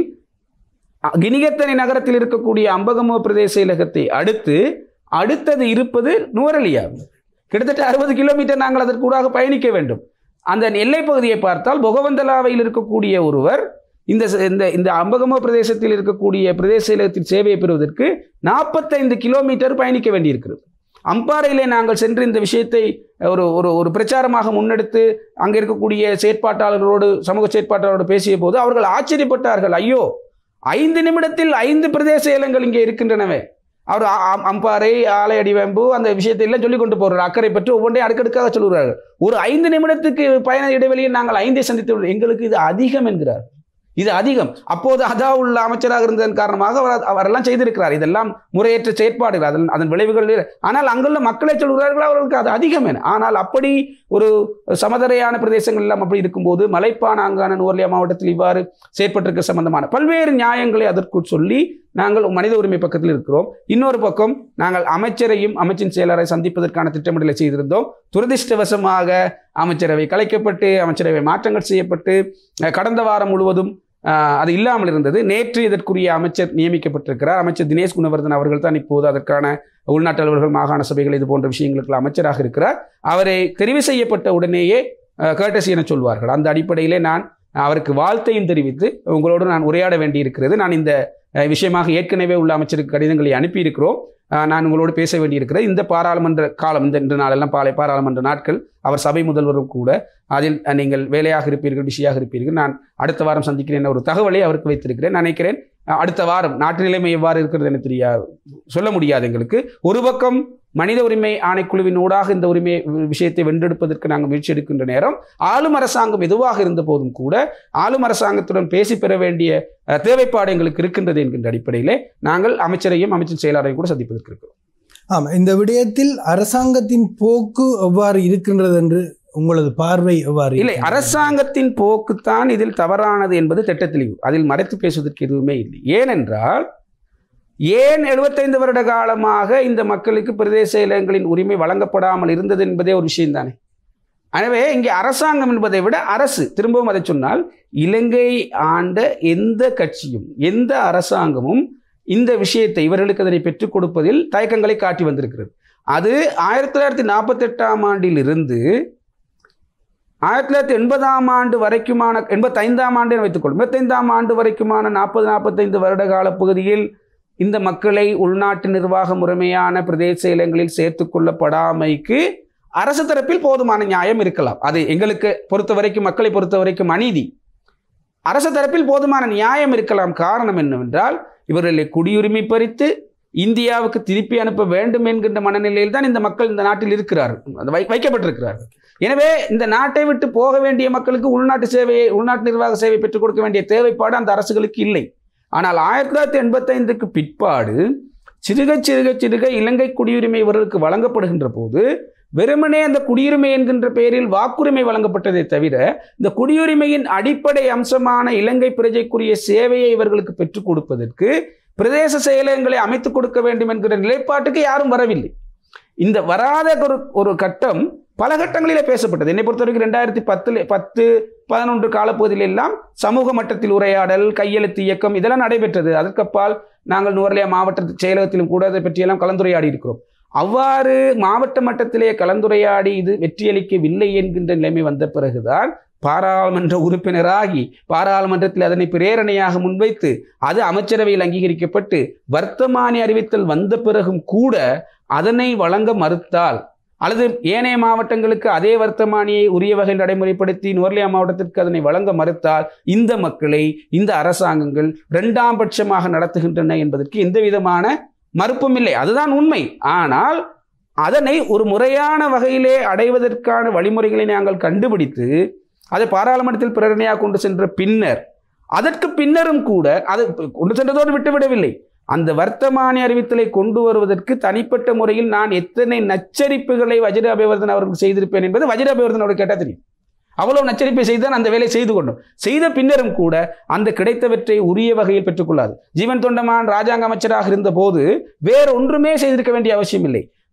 அ, கினிகத்தனை நகரத்தில் இருக்கக்கூடிய அம்பகமோ பிரதேச செயலகத்தை அடுத்து அடுத்தது இருப்பது நுவரலியா கிட்டத்தட்ட அறுபது கிலோமீட்டர் நாங்கள் அதற்கூடாக பயணிக்க வேண்டும் அந்த எல்லைப் பகுதியை பார்த்தால் பொகவந்தலாவையில் இருக்கக்கூடிய ஒருவர் இந்த ச- இந்த இந்த அம்பகமோ பிரதேசத்தில் இருக்கக்கூடிய பிரதேச செயலகத்தில் சேவையை பெறுவதற்கு நாற்பத்தைந்து கிலோமீட்டர் பயணிக்க வேண்டியிருக்கிறது அம்பாறையிலே நாங்கள் சென்று இந்த விஷயத்தை ஒரு ஒரு ஒரு பிரச்சாரமாக முன்னெடுத்து அங்கே இருக்கக்கூடிய செயற்பாட்டாளர்களோடு சமூக செயற்பாட்டாளரோடு பேசிய போது அவர்கள் ஆச்சரியப்பட்டார்கள் ஐயோ ஐந்து நிமிடத்தில் ஐந்து பிரதேச ஏலங்கள் இங்கே இருக்கின்றனவே அவர் அ- அ- அம்பாறை ஆலை அடிவம்பு அந்த விஷயத்தை எல்லாம் சொல்லி கொண்டு போறார் அக்கறை பற்றி ஒவ்வொன்றையும் அடுக்கடுக்காக சொல்லுகிறார்கள் ஒரு ஐந்து நிமிடத்துக்கு பயண இடைவெளியில் நாங்கள் ஐந்தை சந்தித்து விடுவோம். எங்களுக்கு இது அதிகம் என்கிறார் இது அதிகம் அப்போது அதா உள்ள அமைச்சராக இருந்ததன் காரணமாக அவர் அத- அவரெல்லாம் செய்திருக்கிறார் இதெல்லாம் முறையற்ற செயற்பாடுகள் அதன் அதன் விளைவுகள் வேறு. ஆனால் அங்குள்ள மக்களை சொல்கிறார்கள் அவர்களுக்கு அது அதிகம் என ஆனால் அப்படி ஒரு சமதரையான பிரதேசங்கள் எல்லாம் அப்படி இருக்கும்போது மலைப்பானாங்கான நுவர்லியா மாவட்டத்தில் இவ்வாறு செயற்பட்டிருக்க சம்பந்தமான பல்வேறு நியாயங்களை அதற்குள் சொல்லி நாங்கள் மனித உரிமை பக்கத்தில் இருக்கிறோம் இன்னொரு பக்கம் நாங்கள் அமைச்சரையும் அமைச்சின் செயலரை சந்திப்பதற்கான திட்டமிடலை செய்திருந்தோம் துரதிர்ஷ்டவசமாக அமைச்சரவை கலைக்கப்பட்டு அமைச்சரவை மாற்றங்கள் செய்யப்பட்டு அஹ், கடந்த வாரம் முழுவதும் அஹ், அது இல்லாமல் இருந்தது நேற்று இதற்குரிய அமைச்சர் நியமிக்கப்பட்டிருக்கிறார் அமைச்சர் தினேஷ் குணவர்தன் அவர்கள் தான் இப்போது அதற்கான உள்நாட்டு அலுவலர்கள் மாகாண சபைகள் இது போன்ற விஷயங்களுக்கு அமைச்சராக இருக்கிறார் அவரை தெரிவு செய்யப்பட்ட உடனேயே கேட்டசி என சொல்வார்கள் அந்த அடிப்படையிலே நான் அவருக்கு வாழ்த்தையும் தெரிவித்து உங்களோடு நான் உரையாட வேண்டியிருக்கிறது நான் இந்த அஹ், விஷயமாக ஏற்கனவே உள்ள அமைச்சருக்கு கடிதங்களை அனுப்பியிருக்கிறோம் அஹ், நான் உங்களோடு பேச வேண்டியிருக்கிறது இந்த பாராளுமன்ற காலம் இந்த இன்று நாளெல்லாம் பாலை பாராளுமன்ற நாட்கள் அவர் சபை முதல்வரும் கூட அதில் அஹ், நீங்கள் வேலையாக இருப்பீர்கள் பிஸியாக இருப்பீர்கள் நான் அடுத்த வாரம் சந்திக்கிறேன் என்ற ஒரு தகவலை அவருக்கு வைத்திருக்கிறேன் நான் நினைக்கிறேன் அஹ், அடுத்த வாரம் நாட்டு நிலைமை எவ்வாறு இருக்கிறது என தெரியாது சொல்ல முடியாது எங்களுக்கு ஒரு பக்கம் மனித உரிமை ஆணைக்குழுவின் ஊடாக இந்த உரிமை வி- விஷயத்தை வென்றெடுப்பதற்கு நாங்கள் முயற்சி எடுக்கின்ற நேரம் ஆளும் அரசாங்கம் எதுவாக இருந்த போதும் கூட ஆளும் அரசாங்கத்துடன் பேசி பெற வேண்டிய அஹ், தேவைப்பாடு எங்களுக்கு இருக்கின்றது என்கின்ற அடிப்படையிலே நாங்கள் அமைச்சரையும் அமைச்சர் செயலாளரையும் கூட சந்திப்பதற்கு இருக்கிறோம் ஆமாம் இந்த விடயத்தில் அரசாங்கத்தின் போக்கு எவ்வாறு இருக்கின்றது என்று உங்களது பார்வை எவ்வாறு இல்லை இருக்கின்றது? அரசாங்கத்தின் போக்குத்தான் இதில் தவறானது என்பது திட்டத்தெளிவு அதில் மறைத்து பேசுவதற்கு எதுவுமே இல்லை ஏனென்றால் ஏன் 75 வருட காலமாக இந்த மக்களுக்கு பிரதேச செயலகங்களின் உரிமை வழங்கப்படாமல் இருந்தது என்பதே ஒரு விஷயம்தானே எனவே இங்கே அரசாங்கம் என்பதை விட அரசு திரும்பவும் அதை சொன்னால் இலங்கை ஆண்ட எந்த கட்சியும் எந்த அரசாங்கமும் இந்த விஷயத்தை இவர்களுக்கு அதனை பெற்றுக் கொடுப்பதில் தயக்கங்களை காட்டி வந்திருக்கிறது அது ஆயிரத்தி தொள்ளாயிரத்தி நாற்பத்தெட்டாம் ஆண்டிலிருந்து ஆயிரத்தி தொள்ளாயிரத்தி எண்பதாம் ஆண்டு வரைக்குமான எண்பத்தைந்தாம் ஆண்டு வைத்துக்கொள்ளும் எண்பத்தைந்தாம் ஆண்டு வரைக்குமான நாற்பது நாற்பத்தைந்து வருட கால பகுதியில் இந்த மக்களை உள்நாட்டு நிர்வாக முறைமையான பிரதேச செயலகங்களில் சேர்த்துக் கொள்ளப்படாமைக்கு அரசு தரப்பில் போதுமான நியாயம் இருக்கலாம் அது எங்களுக்கு பொறுத்த வரைக்கும் மக்களை பொறுத்த வரைக்கும் அநீதி அரசு தரப்பில் போதுமான நியாயம் இருக்கலாம் காரணம் என்னவென்றால் இவர்களை குடியுரிமை பறித்து இந்தியாவுக்கு திருப்பி அனுப்ப வேண்டும் என்கின்ற மனநிலையில் தான் இந்த மக்கள் இந்த நாட்டில் இருக்கிறார்கள் அது வை- வைக்கப்பட்டிருக்கிறார்கள் எனவே இந்த நாட்டை விட்டு போக வேண்டிய மக்களுக்கு உள்நாட்டு சேவையை உள்நாட்டு நிர்வாக சேவை பெற்றுக் கொடுக்க வேண்டிய தேவைப்பாடு அந்த அரசுகளுக்கு இல்லை ஆனால் ஆயிரத்தி தொள்ளாயிரத்தி எண்பத்தைந்துக்கு பிற்பாடு சிறுக சிறுக சிறுக இலங்கை குடியுரிமை இவர்களுக்கு வழங்கப்படுகின்ற போது வெறுமனே அந்த குடியுரிமை என்கின்ற பெயரில் வாக்குரிமை வழங்கப்பட்டதை தவிர இந்த குடியுரிமையின் அடிப்படை அம்சமான இலங்கை பிரஜைக்குரிய சேவையை இவர்களுக்கு பெற்றுக் கொடுப்பதற்கு பிரதேச செயலகங்களை அமைத்துக் கொடுக்க வேண்டும் என்கிற நிலைப்பாட்டுக்கு யாரும் வரவில்லை இந்த வராத ஒரு ஒரு கட்டம் பல கட்டங்களிலே பேசப்பட்டது என்னை பொறுத்த வரைக்கும் ரெண்டாயிரத்தி பத்துல பத்து பதினொன்று காலப்பகுதியில் எல்லாம் சமூக மட்டத்தில் உரையாடல் கையெழுத்து இயக்கம் இதெல்லாம் நடைபெற்றது அதற்கப்பால் நாங்கள் நுவர்லியா மாவட்ட செயலகத்திலும் கூட அதை பற்றியெல்லாம் கலந்துரையாடி இருக்கிறோம் அவ்வாறு மாவட்ட மட்டத்திலே கலந்துரையாடி இது வெற்றியளிக்கவில்லை என்கின்ற நிலைமை வந்த பிறகுதான் பாராளுமன்ற உறுப்பினராகி பாராளுமன்றத்தில் அதனை பிரேரணையாக முன்வைத்து அது அமைச்சரவையில் அங்கீகரிக்கப்பட்டு வர்த்தமானி அறிவித்தல் வந்த பிறகும் கூட அதனை வழங்க மறுத்தால் அல்லது ஏனைய மாவட்டங்களுக்கு அதே வர்த்தமானியை உரிய வகையில் நடைமுறைப்படுத்தி நுவர்லியா மாவட்டத்திற்கு அதனை வழங்க மறுத்தால் இந்த மக்களை இந்த அரசாங்கங்கள் இரண்டாம் பட்சமாக நடத்துகின்றன என்பதற்கு எந்த விதமான மறுப்பும் இல்லை அதுதான் உண்மை ஆனால் அதனை ஒரு முறையான வகையிலே அடைவதற்கான வழிமுறைகளை நாங்கள் கண்டுபிடித்து அதை பாராளுமன்றத்தில் பிரேரணையாக கொண்டு சென்ற பின்னர் அதற்கு பின்னரும் கூட அது கொண்டு சென்றதோடு விட்டுவிடவில்லை அந்த வர்த்தமானி அறிவித்தலை கொண்டு வருவதற்கு தனிப்பட்ட முறையில் நான் எத்தனை நச்சரிப்புகளை வஜிர அபிவர்தன் அவர்கள் செய்திருப்பேன் என்பது வஜிர அபிவர்தன் அவருக்கு கேட்டால் தெரியும் அவ்வளவு நச்சரிப்பை செய்தான் அந்த வேலை செய்து கொண்டோம் செய்த பின்னரும் கூட அந்த கிடைத்தவற்றை உரிய வகையில் பெற்றுக்கொள்ளாது ஜீவன் தொண்டமான் ராஜாங்க அமைச்சராக இருந்த போது வேற ஒன்றுமே செய்திருக்க வேண்டிய அவசியம் இல்லை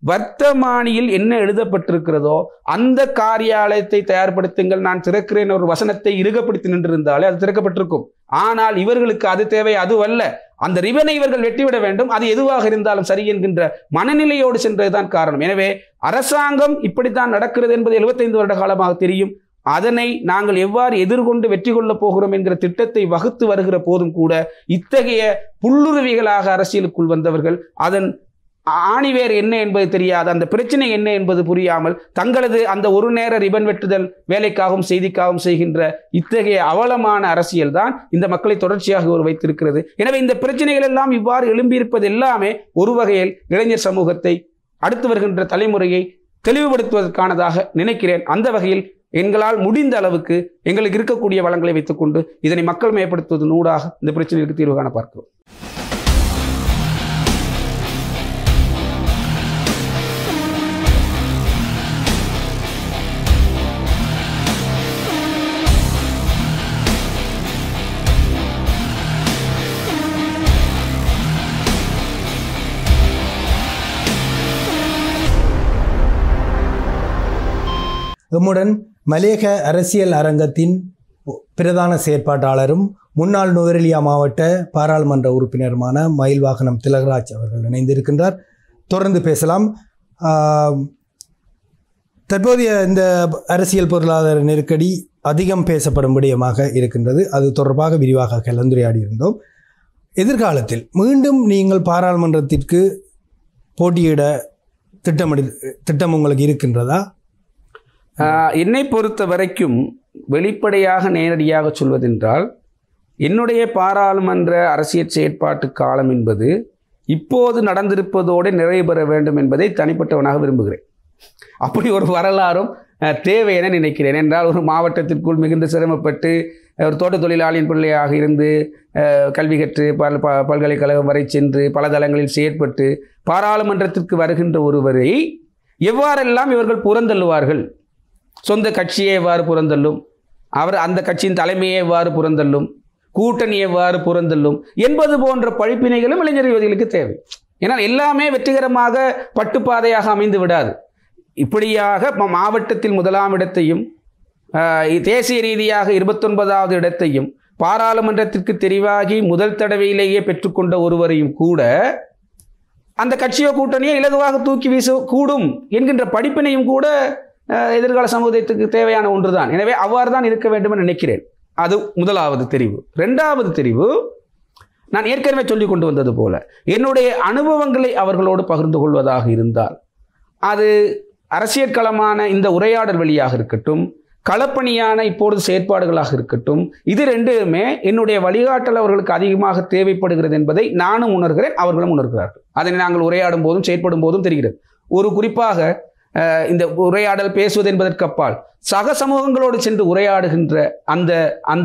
வர்த்தமானியில் என்ன எழுதப்பட்டிருக்கிறதோ அந்த காரியாலயத்தை தயார்படுத்துங்கள் நான் திறக்கிறேன் ஒரு வசனத்தை இறுகப்படுத்தி நின்றிருந்தாலே அது திறக்கப்பட்டிருக்கும் ஆனால் இவர்களுக்கு அது தேவை அதுவல்ல அந்த ரிபனை இவர்கள் வெட்டிவிட வேண்டும் அது எதுவாக இருந்தாலும் சரி என்கின்ற மனநிலையோடு சென்றதுதான் காரணம் எனவே அரசாங்கம் இப்படித்தான் நடக்கிறது என்பது 75 வருட காலமாக தெரியும் அதனை நாங்கள் எவ்வாறு எதிர்கொண்டு வெற்றி கொள்ளப் போகிறோம் என்கிற திட்டத்தை வகுத்து வருகிற போதும் கூட இத்தகைய புல்லுருவிகளாக அரசியலுக்குள் வந்தவர்கள் அதன் ஆணிவேர் என்ன என்பது தெரியாது அந்த பிரச்சனை என்ன என்பது புரியாமல் தங்களது அந்த ஒரு நேர ரிபன் வெட்டுதல் வேலைக்காகவும் செய்திக்காகவும் செய்கின்ற இத்தகைய அவலமான அரசியல் தான் இந்த மக்களை தொடர்ச்சியாக ஒரு வைத்திருக்கிறது எனவே இந்த பிரச்சனைகள் எல்லாம் இவ்வாறு எழும்பியிருப்பது எல்லாமே ஒரு வகையில் இளைஞர் சமூகத்தை அடுத்து வருகின்ற தலைமுறையை தெளிவுபடுத்துவதற்கானதாக நினைக்கிறேன் அந்த வகையில் எங்களால் முடிந்த அளவுக்கு எங்களுக்கு இருக்கக்கூடிய வளங்களை வைத்துக்கொண்டு இதனை மக்கள் மேம்படுத்துவதன் ஊடாக இந்த பிரச்சனைகளுக்கு தீர்வு காண பார்க்கிறோம் எம்முடன் மலேக அரசியல் அரங்கத்தின் பிரதான செயற்பாட்டாளரும் முன்னாள் நுவரெலியா மாவட்ட பாராளுமன்ற உறுப்பினருமான மயில்வாகனம் திலகராஜ் அவர்கள் இணைந்திருக்கின்றார் தொடர்ந்து பேசலாம் ஆம், தற்போதைய இந்த அரசியல் பொருளாதார நெருக்கடி அதிகம் பேசப்படும் விடயமாக இருக்கின்றது அது தொடர்பாக விரிவாக கலந்துரையாடி இருந்தோம் எதிர்காலத்தில் மீண்டும் நீங்கள் பாராளுமன்றத்திற்கு போட்டியிட திட்டமிடு திட்டம் உங்களுக்கு இருக்கின்றதா ஆஹ், என்னை பொறுத்த வரைக்கும் வெளிப்படையாக நேரடியாக சொல்வதென்றால் என்னுடைய பாராளுமன்ற அரசியல் செயற்பாட்டு காலம் என்பது இப்போது நடந்திருப்பதோடு நிறைவு பெற வேண்டும் என்பதை தனிப்பட்டவனாக விரும்புகிறேன் அப்படி ஒரு வரலாறும் அஹ், தேவை என நினைக்கிறேன் என்றால் ஒரு மாவட்டத்திற்குள் மிகுந்த சிரமப்பட்டு அஹ், ஒரு தோட்ட தொழிலாளியின் பிள்ளையாக இருந்து அஹ், கல்வி கற்று பல் ப பல்கலைக்கழகம் வரை சென்று பல தளங்களில் செயற்பட்டு பாராளுமன்றத்திற்கு வருகின்ற ஒருவரை எவ்வாறெல்லாம் இவர்கள் புறந்தள்ளுவார்கள் சொந்த கட்சியை எவ்வாறு புறந்தள்ளும் அவர் அந்த கட்சியின் தலைமையை எவ்வாறு புறந்தள்ளும் கூட்டணி எவ்வாறு புறந்தள்ளும் என்பது போன்ற பழிப்பினைகளும் இளைஞர் யுவதிகளுக்கு தேவை ஏன்னால் எல்லாமே வெற்றிகரமாக பட்டுப்பாதையாக அமைந்து விடாது இப்படியாக ம- மாவட்டத்தில் முதலாம் இடத்தையும் ஆஹ், தேசிய ரீதியாக இருபத்தொன்பதாவது இடத்தையும் பாராளுமன்றத்திற்கு தெரிவாகி முதல் தடவையிலேயே பெற்றுக்கொண்ட ஒருவரையும் கூட அந்த கட்சியோ கூட்டணியோ இலகுவாக தூக்கி வீச கூடும் என்கின்ற படிப்பினையும் கூட அஹ், எதிர்கால சமூகத்துக்கு தேவையான ஒன்றுதான் எனவே அவ்வாறு தான் இருக்க வேண்டும் என்று நினைக்கிறேன் அது முதலாவது தெரிவு ரெண்டாவது தெரிவு நான் ஏற்கனவே சொல்லி கொண்டு வந்தது போல என்னுடைய அனுபவங்களை அவர்களோடு பகிர்ந்து கொள்வதாக இருந்தால் அது அரசியல் களமான இந்த உரையாடல் வழியாக இருக்கட்டும் களப்பணியான இப்பொழுது செயற்பாடுகளாக இருக்கட்டும் இது ரெண்டுமே என்னுடைய வழிகாட்டல் அவர்களுக்கு அதிகமாக தேவைப்படுகிறது என்பதை நானும் உணர்கிறேன் அவர்களும் உணர்கிறார்கள் அதனை நாங்கள் உரையாடும் போதும் செயற்படும் போதும் தெரிகிறது ஒரு குறிப்பாக அஹ், இந்த உரையாடல் பேசுவது என்பதற்கு அப்பால் சக சமூகங்களோடு சென்று உரையாடுகின்ற அந்த அந்த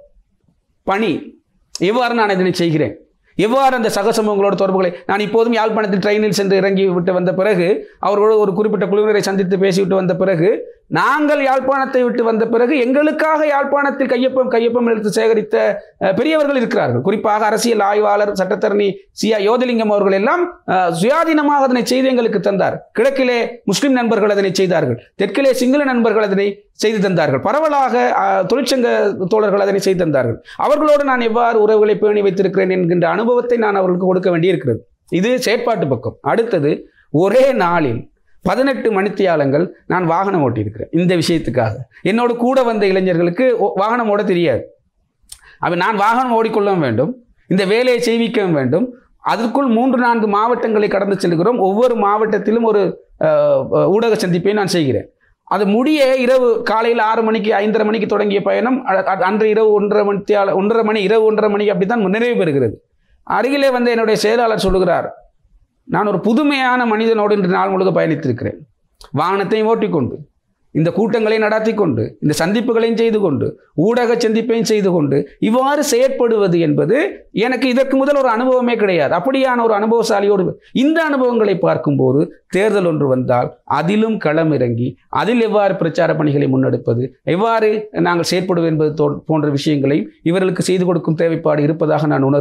பணி எவ்வாறு நான் இதனை செய்கிறேன் எவ்வாறு அந்த சக சமூகங்களோட தொடர்புகளை நான் இப்போதும் யாழ்ப்பாணத்தில் ட்ரெயினில் சென்று இறங்கி விட்டு வந்த பிறகு அவர்களோடு ஒரு குறிப்பிட்ட குழுவினரை சந்தித்து பேசிவிட்டு வந்த பிறகு நாங்கள் யாழ்ப்பாணத்தை விட்டு வந்த பிறகு எங்களுக்காக யாழ்ப்பாணத்தில் கையொப்பம் கையொப்பம் எழுத்து சேகரித்த அஹ், பெரியவர்கள் இருக்கிறார்கள் குறிப்பாக அரசியல் ஆய்வாளர் சட்டத்தரணி சியா யோதிலிங்கம் அவர்கள் எல்லாம் அஹ், சுயாதீனமாக அதனை செய்து எங்களுக்கு தந்தார் கிழக்கிலே முஸ்லிம் நண்பர்கள் அதனை செய்தார்கள் தெற்கிலே சிங்கள நண்பர்கள் அதனை செய்து தந்தார்கள் பரவலாக அஹ், தொழிற்சங்க தோழர்கள் அதனை செய்து தந்தார்கள் அவர்களோடு நான் எவ்வாறு உறவுகளை பேணி வைத்திருக்கிறேன் என்கின்ற அனுபவத்தை நான் அவர்களுக்கு கொடுக்க வேண்டியிருக்கிறது இது செயற்பாட்டு பக்கம் அடுத்தது ஒரே நாளில் பதினெட்டு மணித்தியாலங்கள் நான் வாகனம் ஓட்டியிருக்கிறேன் இந்த விஷயத்துக்காக என்னோடு கூட வந்த இளைஞர்களுக்கு ஓ- வாகனம் ஓட தெரியாது அப்ப நான் வாகனம் ஓடிக்கொள்ளவும் வேண்டும் இந்த வேலையை செய்விக்கவும் வேண்டும் அதற்குள் மூன்று நான்கு மாவட்டங்களை கடந்து செல்கிறோம் ஒவ்வொரு மாவட்டத்திலும் ஒரு அஹ், அஹ், ஊடக சந்திப்பை நான் செய்கிறேன் அது முடிய இரவு காலையில் ஆறு மணிக்கு ஐந்தரை மணிக்கு தொடங்கிய பயணம் அ- அ- அன்று இரவு ஒன்றரை மணி ஒன்றரை மணி இரவு ஒன்றரை மணிக்கு அப்படி தான் நிறைவு பெறுகிறது அருகிலே வந்து என்னுடைய செயலாளர் சொல்லுகிறார் நான் ஒரு புதுமையான மனிதனோடு இன்று நாள் முழுக்க பயணித்திருக்கிறேன் வாகனத்தையும் ஓட்டிக்கொண்டு இந்த கூட்டங்களை நடத்தி கொண்டு இந்த சந்திப்புகளையும் செய்து கொண்டு ஊடக சந்திப்பையும் செய்து கொண்டு இவ்வாறு செயற்படுவது என்பது எனக்கு இதற்கு முதல் ஒரு அனுபவமே கிடையாது அப்படியான ஒரு அனுபவசாலியோடு இந்த அனுபவங்களை பார்க்கும்போது தேர்தல் ஒன்று வந்தால் அதிலும் களம் இறங்கி அதில் எவ்வாறு பிரச்சார பணிகளை முன்னெடுப்பது எவ்வாறு நாங்கள் செயற்படுவது என்பது தோ- போன்ற விஷயங்களை இவர்களுக்கு செய்து கொடுக்கும் தேவைப்பாடு இருப்பதாக நான் உணர்கிறேன்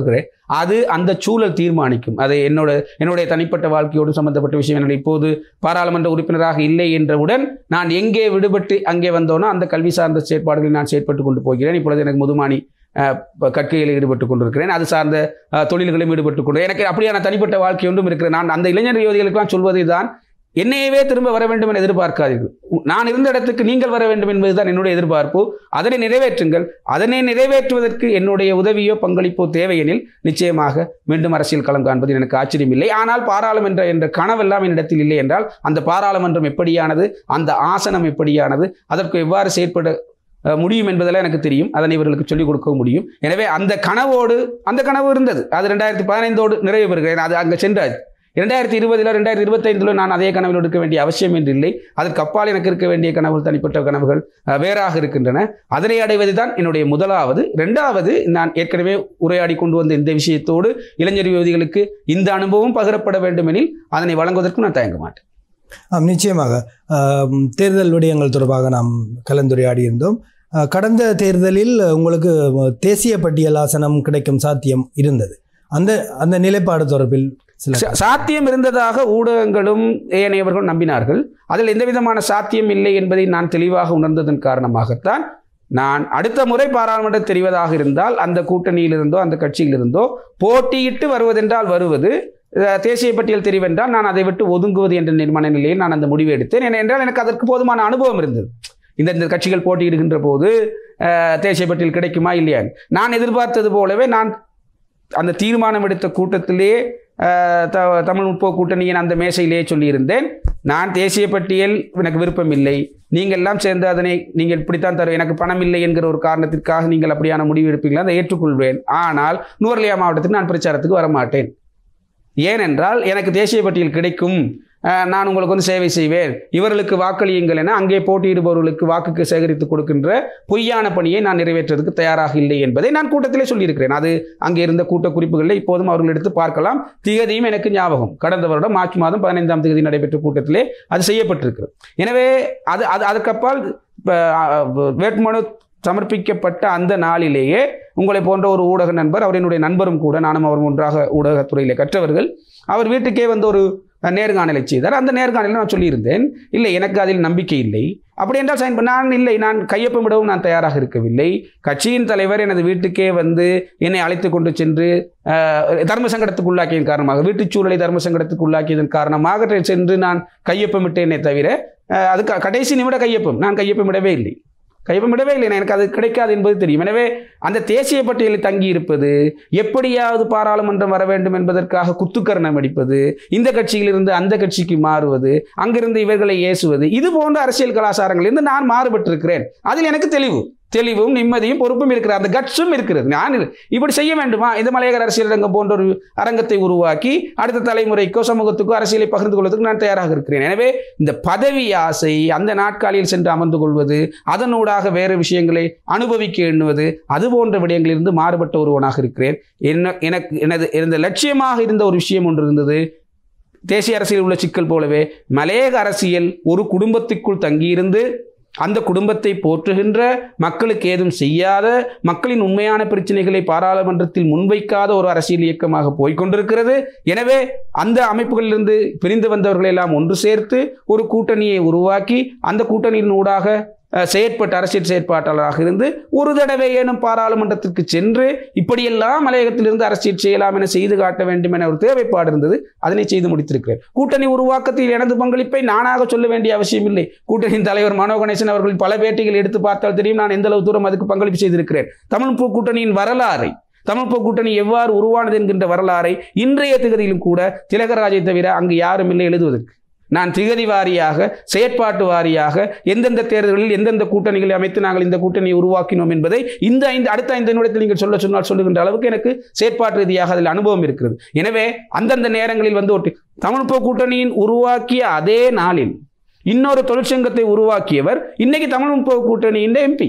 அது அந்த சூழல் தீர்மானிக்கும் அது என்னோட என்னுடைய தனிப்பட்ட வாழ்க்கையோடு சம்பந்தப்பட்ட விஷயம் என்னுடைய இப்போது பாராளுமன்ற உறுப்பினராக இல்லை என்றவுடன் நான் எங்கே விடுபட்டு அங்கே வந்தோனோ அந்த கல்வி சார்ந்த செயற்பாடுகளில் நான் செயற்பட்டு கொண்டு போகிறேன் இப்பொழுது எனக்கு முதுமானி அஹ், ப- கற்கையில் ஈடுபட்டு கொண்டிருக்கிறேன் அது சார்ந்த அஹ், தொழில்களிலும் ஈடுபட்டு கொண்டு எனக்கு அப்படியான தனிப்பட்ட வாழ்க்கை ஒன்றும் இருக்கிறேன் நான் அந்த இளைஞர் யுவதிகளுக்கெல்லாம் சொல்வது தான் என்னையவே திரும்ப வர வேண்டும் என எதிர்பார்க்காதீர்கள் உ- நான் இருந்த இடத்துக்கு நீங்கள் வர வேண்டும் என்பதுதான் என்னுடைய எதிர்பார்ப்பு அதனை நிறைவேற்றுங்கள் அதனை நிறைவேற்றுவதற்கு என்னுடைய உதவியோ பங்களிப்போ தேவையெனில் நிச்சயமாக மீண்டும் அரசியல் களம் காண்பதில் எனக்கு ஆச்சரியமில்லை ஆனால் பாராளுமன்ற என்ற கனவெல்லாம் என்னிடத்தில் இல்லை என்றால் அந்த பாராளுமன்றம் எப்படியானது அந்த ஆசனம் எப்படியானது அதற்கு எவ்வாறு செயற்பட அஹ், முடியும் என்பதெல்லாம் எனக்கு தெரியும் அதனை இவர்களுக்கு சொல்லிக் கொடுக்க முடியும் எனவே அந்த கனவோடு அந்த கனவு இருந்தது அது ரெண்டாயிரத்தி பதினைந்தோடு நிறைவு பெறுகிறேன் அது அங்கே சென்றாச்சு இரண்டாயிரத்தி இருபதில் ரெண்டாயிரத்தி இருபத்தைந்தில் நான் அதே கனவில் எடுக்க வேண்டிய அவசியம் என்று இல்லை அதற்கு அப்பால் எனக்கு இருக்க வேண்டிய கனவுகள் தனிப்பட்ட கனவுகள் அஹ், வேறாக இருக்கின்றன அதனை அடைவது தான் என்னுடைய முதலாவது ரெண்டாவது நான் ஏற்கனவே உரையாடி கொண்டு வந்த இந்த விஷயத்தோடு இளைஞர் யுவதிகளுக்கு இந்த அனுபவம் பகிரப்பட வேண்டுமெனில் அதனை வழங்குவதற்கு நான் தயங்க மாட்டேன் ஆம் நிச்சயமாக ஆம், தேர்தல் விடயங்கள் தொடர்பாக நாம் கலந்துரையாடி இருந்தோம் ஆ, கடந்த தேர்தலில் உங்களுக்கு தேசிய பட்டியல் ஆசனம் கிடைக்கும் சாத்தியம் இருந்தது அந்த அந்த நிலைப்பாடு தொடர்பில் சில சா- சாத்தியம் இருந்ததாக ஊடகங்களும் ஏனையவர்களும் நம்பினார்கள் அதில் எந்த விதமான சாத்தியம் இல்லை என்பதை நான் தெளிவாக உணர்ந்ததன் காரணமாகத்தான் நான் அடுத்த முறை பாராளுமன்றம் தெரிவதாக இருந்தால் அந்த கூட்டணியிலிருந்தோ அந்த கட்சியிலிருந்தோ போட்டியிட்டு வருவதென்றால் வருவது அஹ், தேசிய பட்டியல் தெரிவென்றால் நான் அதை விட்டு ஒதுங்குவது என்ற நிர்மாண நிலையில் நான் அந்த முடிவை எடுத்தேன் ஏனென்றால் எனக்கு அதற்கு போதுமான அனுபவம் இருந்தது இந்த இந்த கட்சிகள் போட்டியிடுகின்ற போது அஹ், தேசிய பட்டியல் கிடைக்குமா இல்லையா நான் எதிர்பார்த்தது போலவே நான் அந்த தீர்மானம் எடுத்த கூட்டத்திலே அஹ், த தமிழ் முற்போக்கு கூட்டணியின் அந்த மேசையிலேயே சொல்லியிருந்தேன் நான் தேசிய பட்டியல் எனக்கு விருப்பம் இல்லை நீங்கள் எல்லாம் சேர்ந்து அதனை நீங்கள் இப்படித்தான் தரும் எனக்கு பணம் இல்லை என்கிற ஒரு காரணத்திற்காக நீங்கள் அப்படியான முடிவு எடுப்பீங்களா அதை ஏற்றுக்கொள்வேன் ஆனால் நுவர்லியா மாவட்டத்துக்கு நான் பிரச்சாரத்துக்கு வரமாட்டேன் ஏனென்றால் எனக்கு தேசிய பட்டியல் கிடைக்கும் அஹ், நான் உங்களுக்கு வந்து சேவை செய்வேன் இவர்களுக்கு வாக்களியுங்கள் என அங்கே போட்டியிடுபவர்களுக்கு வாக்குக்கு சேகரித்து கொடுக்கின்ற பொய்யான பணியை நான் நிறைவேற்றுவதற்கு தயாராக இல்லை என்பதை நான் கூட்டத்திலே சொல்லியிருக்கிறேன் அது அங்கே இருந்த கூட்ட குறிப்புகளில் இப்போதும் அவர்கள் எடுத்து பார்க்கலாம் திகதியும் எனக்கு ஞாபகம் கடந்த வருடம் மார்ச் மாதம் பதினைந்தாம் தேதி நடைபெற்ற கூட்டத்திலே அது செய்யப்பட்டிருக்கிறது எனவே அது அது அதுக்கப்பால் இப்ப, அஹ், வேட்புமனு சமர்ப்பிக்கப்பட்ட அந்த நாளிலேயே உங்களை போன்ற ஒரு ஊடக நண்பர் அவர் என்னுடைய நண்பரும் கூட நானும் அவரும் ஒன்றாக ஊடகத்துறையில் கற்றவர்கள் அவர் வீட்டுக்கே வந்து ஒரு நேர்காணலை செய்தார் அந்த நேர்காணலில் நான் சொல்லியிருந்தேன் இல்லை எனக்கு அதில் நம்பிக்கை இல்லை அப்படி என்றால் சைன் பண்ண நான் இல்லை நான் கையொப்பமிடவும் நான் தயாராக இருக்கவில்லை கட்சியின் தலைவர் எனது வீட்டுக்கே வந்து என்னை அழைத்து கொண்டு சென்று அஹ், தர்ம சங்கடத்துக்கு உள்ளாக்கியதன் காரணமாக வீட்டுச் சூழலை தர்ம சங்கடத்துக்கு உள்ளாக்கியதன் காரணமாக சென்று நான் கையொப்பமிட்டேனே தவிர அஹ், அது க- கடைசி நிமிட கையொப்பம் நான் கையொப்பமிடவே இல்லை கையொப்பமிடவே இல்லை எனக்கு அது கிடைக்காது என்பது தெரியும் எனவே அந்த தேசிய பட்டியலில் தங்கி இருப்பது எப்படியாவது பாராளுமன்றம் வர வேண்டும் என்பதற்காக குத்துக்கரணம் அடிப்பது இந்த கட்சியிலிருந்து அந்த கட்சிக்கு மாறுவது அங்கிருந்து இவர்களை ஏசுவது இது போன்ற அரசியல் கலாச்சாரங்களிலிருந்து நான் மாறுபட்டிருக்கிறேன் அதில் எனக்கு தெளிவு தெளிவும் நிம்மதியும் பொறுப்பும் இருக்கிறது அந்த கட்ஸும் இருக்கிறது நான் இது- இப்படி செய்ய வேண்டுமா இந்த மலையகர் அரசியல் அரங்கம் போன்ற ஒரு அரங்கத்தை உருவாக்கி அடுத்த தலைமுறைக்கோ சமூகத்துக்கோ அரசியலை பகிர்ந்து கொள்வதற்கு நான் தயாராக இருக்கிறேன் எனவே இந்த பதவி ஆசை அந்த நாட்காலில் சென்று அமர்ந்து கொள்வது அதனூடாக வேறு விஷயங்களை அனுபவிக்க எண்ணுவது அது போன்ற விடயங்களிலிருந்து மாறுபட்ட ஒருவனாக இருக்கிறேன் என்ன எனக்கு எனது எனது லட்சியமாக இருந்த ஒரு விஷயம் ஒன்று இருந்தது தேசிய அரசியல் உள்ள சிக்கல் போலவே மலையக அரசியல் ஒரு குடும்பத்துக்குள் தங்கியிருந்து அந்த குடும்பத்தை போற்றுகின்ற மக்களுக்கு ஏதும் செய்யாத மக்களின் உண்மையான பிரச்சனைகளை பாராளுமன்றத்தில் முன்வைக்காத ஒரு அரசியல் இயக்கமாக போய்க்கொண்டிருக்கிறது எனவே அந்த அமைப்புகளிலிருந்து பிரிந்து வந்தவர்களை எல்லாம் ஒன்று சேர்த்து ஒரு கூட்டணியை உருவாக்கி அந்த கூட்டணியின் ஊடாக அஹ், செயற்பட்ட அரசியல் செயற்பாட்டாளராக இருந்து ஒரு தடவை ஏனும் பாராளுமன்றத்திற்கு சென்று இப்படியெல்லாம் மலையகத்திலிருந்து அரசியல் செய்யலாம் என செய்து காட்ட வேண்டும் என ஒரு தேவைப்பாடு இருந்தது அதனை செய்து முடித்திருக்கிறேன் கூட்டணி உருவாக்கத்தில் எனது பங்களிப்பை நானாக சொல்ல வேண்டிய அவசியம் இல்லை கூட்டணியின் தலைவர் மனோ கணேசன் அவர்கள் பல பேட்டிகள் எடுத்து பார்த்தால் தெரியும் நான் எந்த அளவு தூரம் அதுக்கு பங்களிப்பு செய்திருக்கிறேன் தமிழ் பூ கூட்டணியின் வரலாறை தமிழ் பூ கூட்டணி எவ்வாறு உருவானது என்கின்ற வரலாறை இன்றைய திகதியிலும் கூட திலகராஜை தவிர அங்கு யாரும் இல்லை எழுதுவதற்கு நான் திகதி வாரியாக செயற்பாட்டு வாரியாக எந்தெந்த தேர்தல்களில் எந்தெந்த கூட்டணிகளை அமைத்து நாங்கள் இந்த கூட்டணியை உருவாக்கினோம் என்பதை இந்த ஐந்து அடுத்த ஐந்து நிமிடத்தில் நீங்கள் சொல்ல சொன்னால் சொல்லுகின்ற அளவுக்கு எனக்கு செயற்பாட்டு ரீதியாக அதில் அனுபவம் இருக்கிறது எனவே அந்தந்த நேரங்களில் வந்து ஒரு தமிழ் போ கூட்டணியின் உருவாக்கிய அதே நாளில் இன்னொரு தொழிற்சங்கத்தை உருவாக்கியவர் இன்னைக்கு தமிழ் முற்போக்கு கூட்டணியின் எம்பி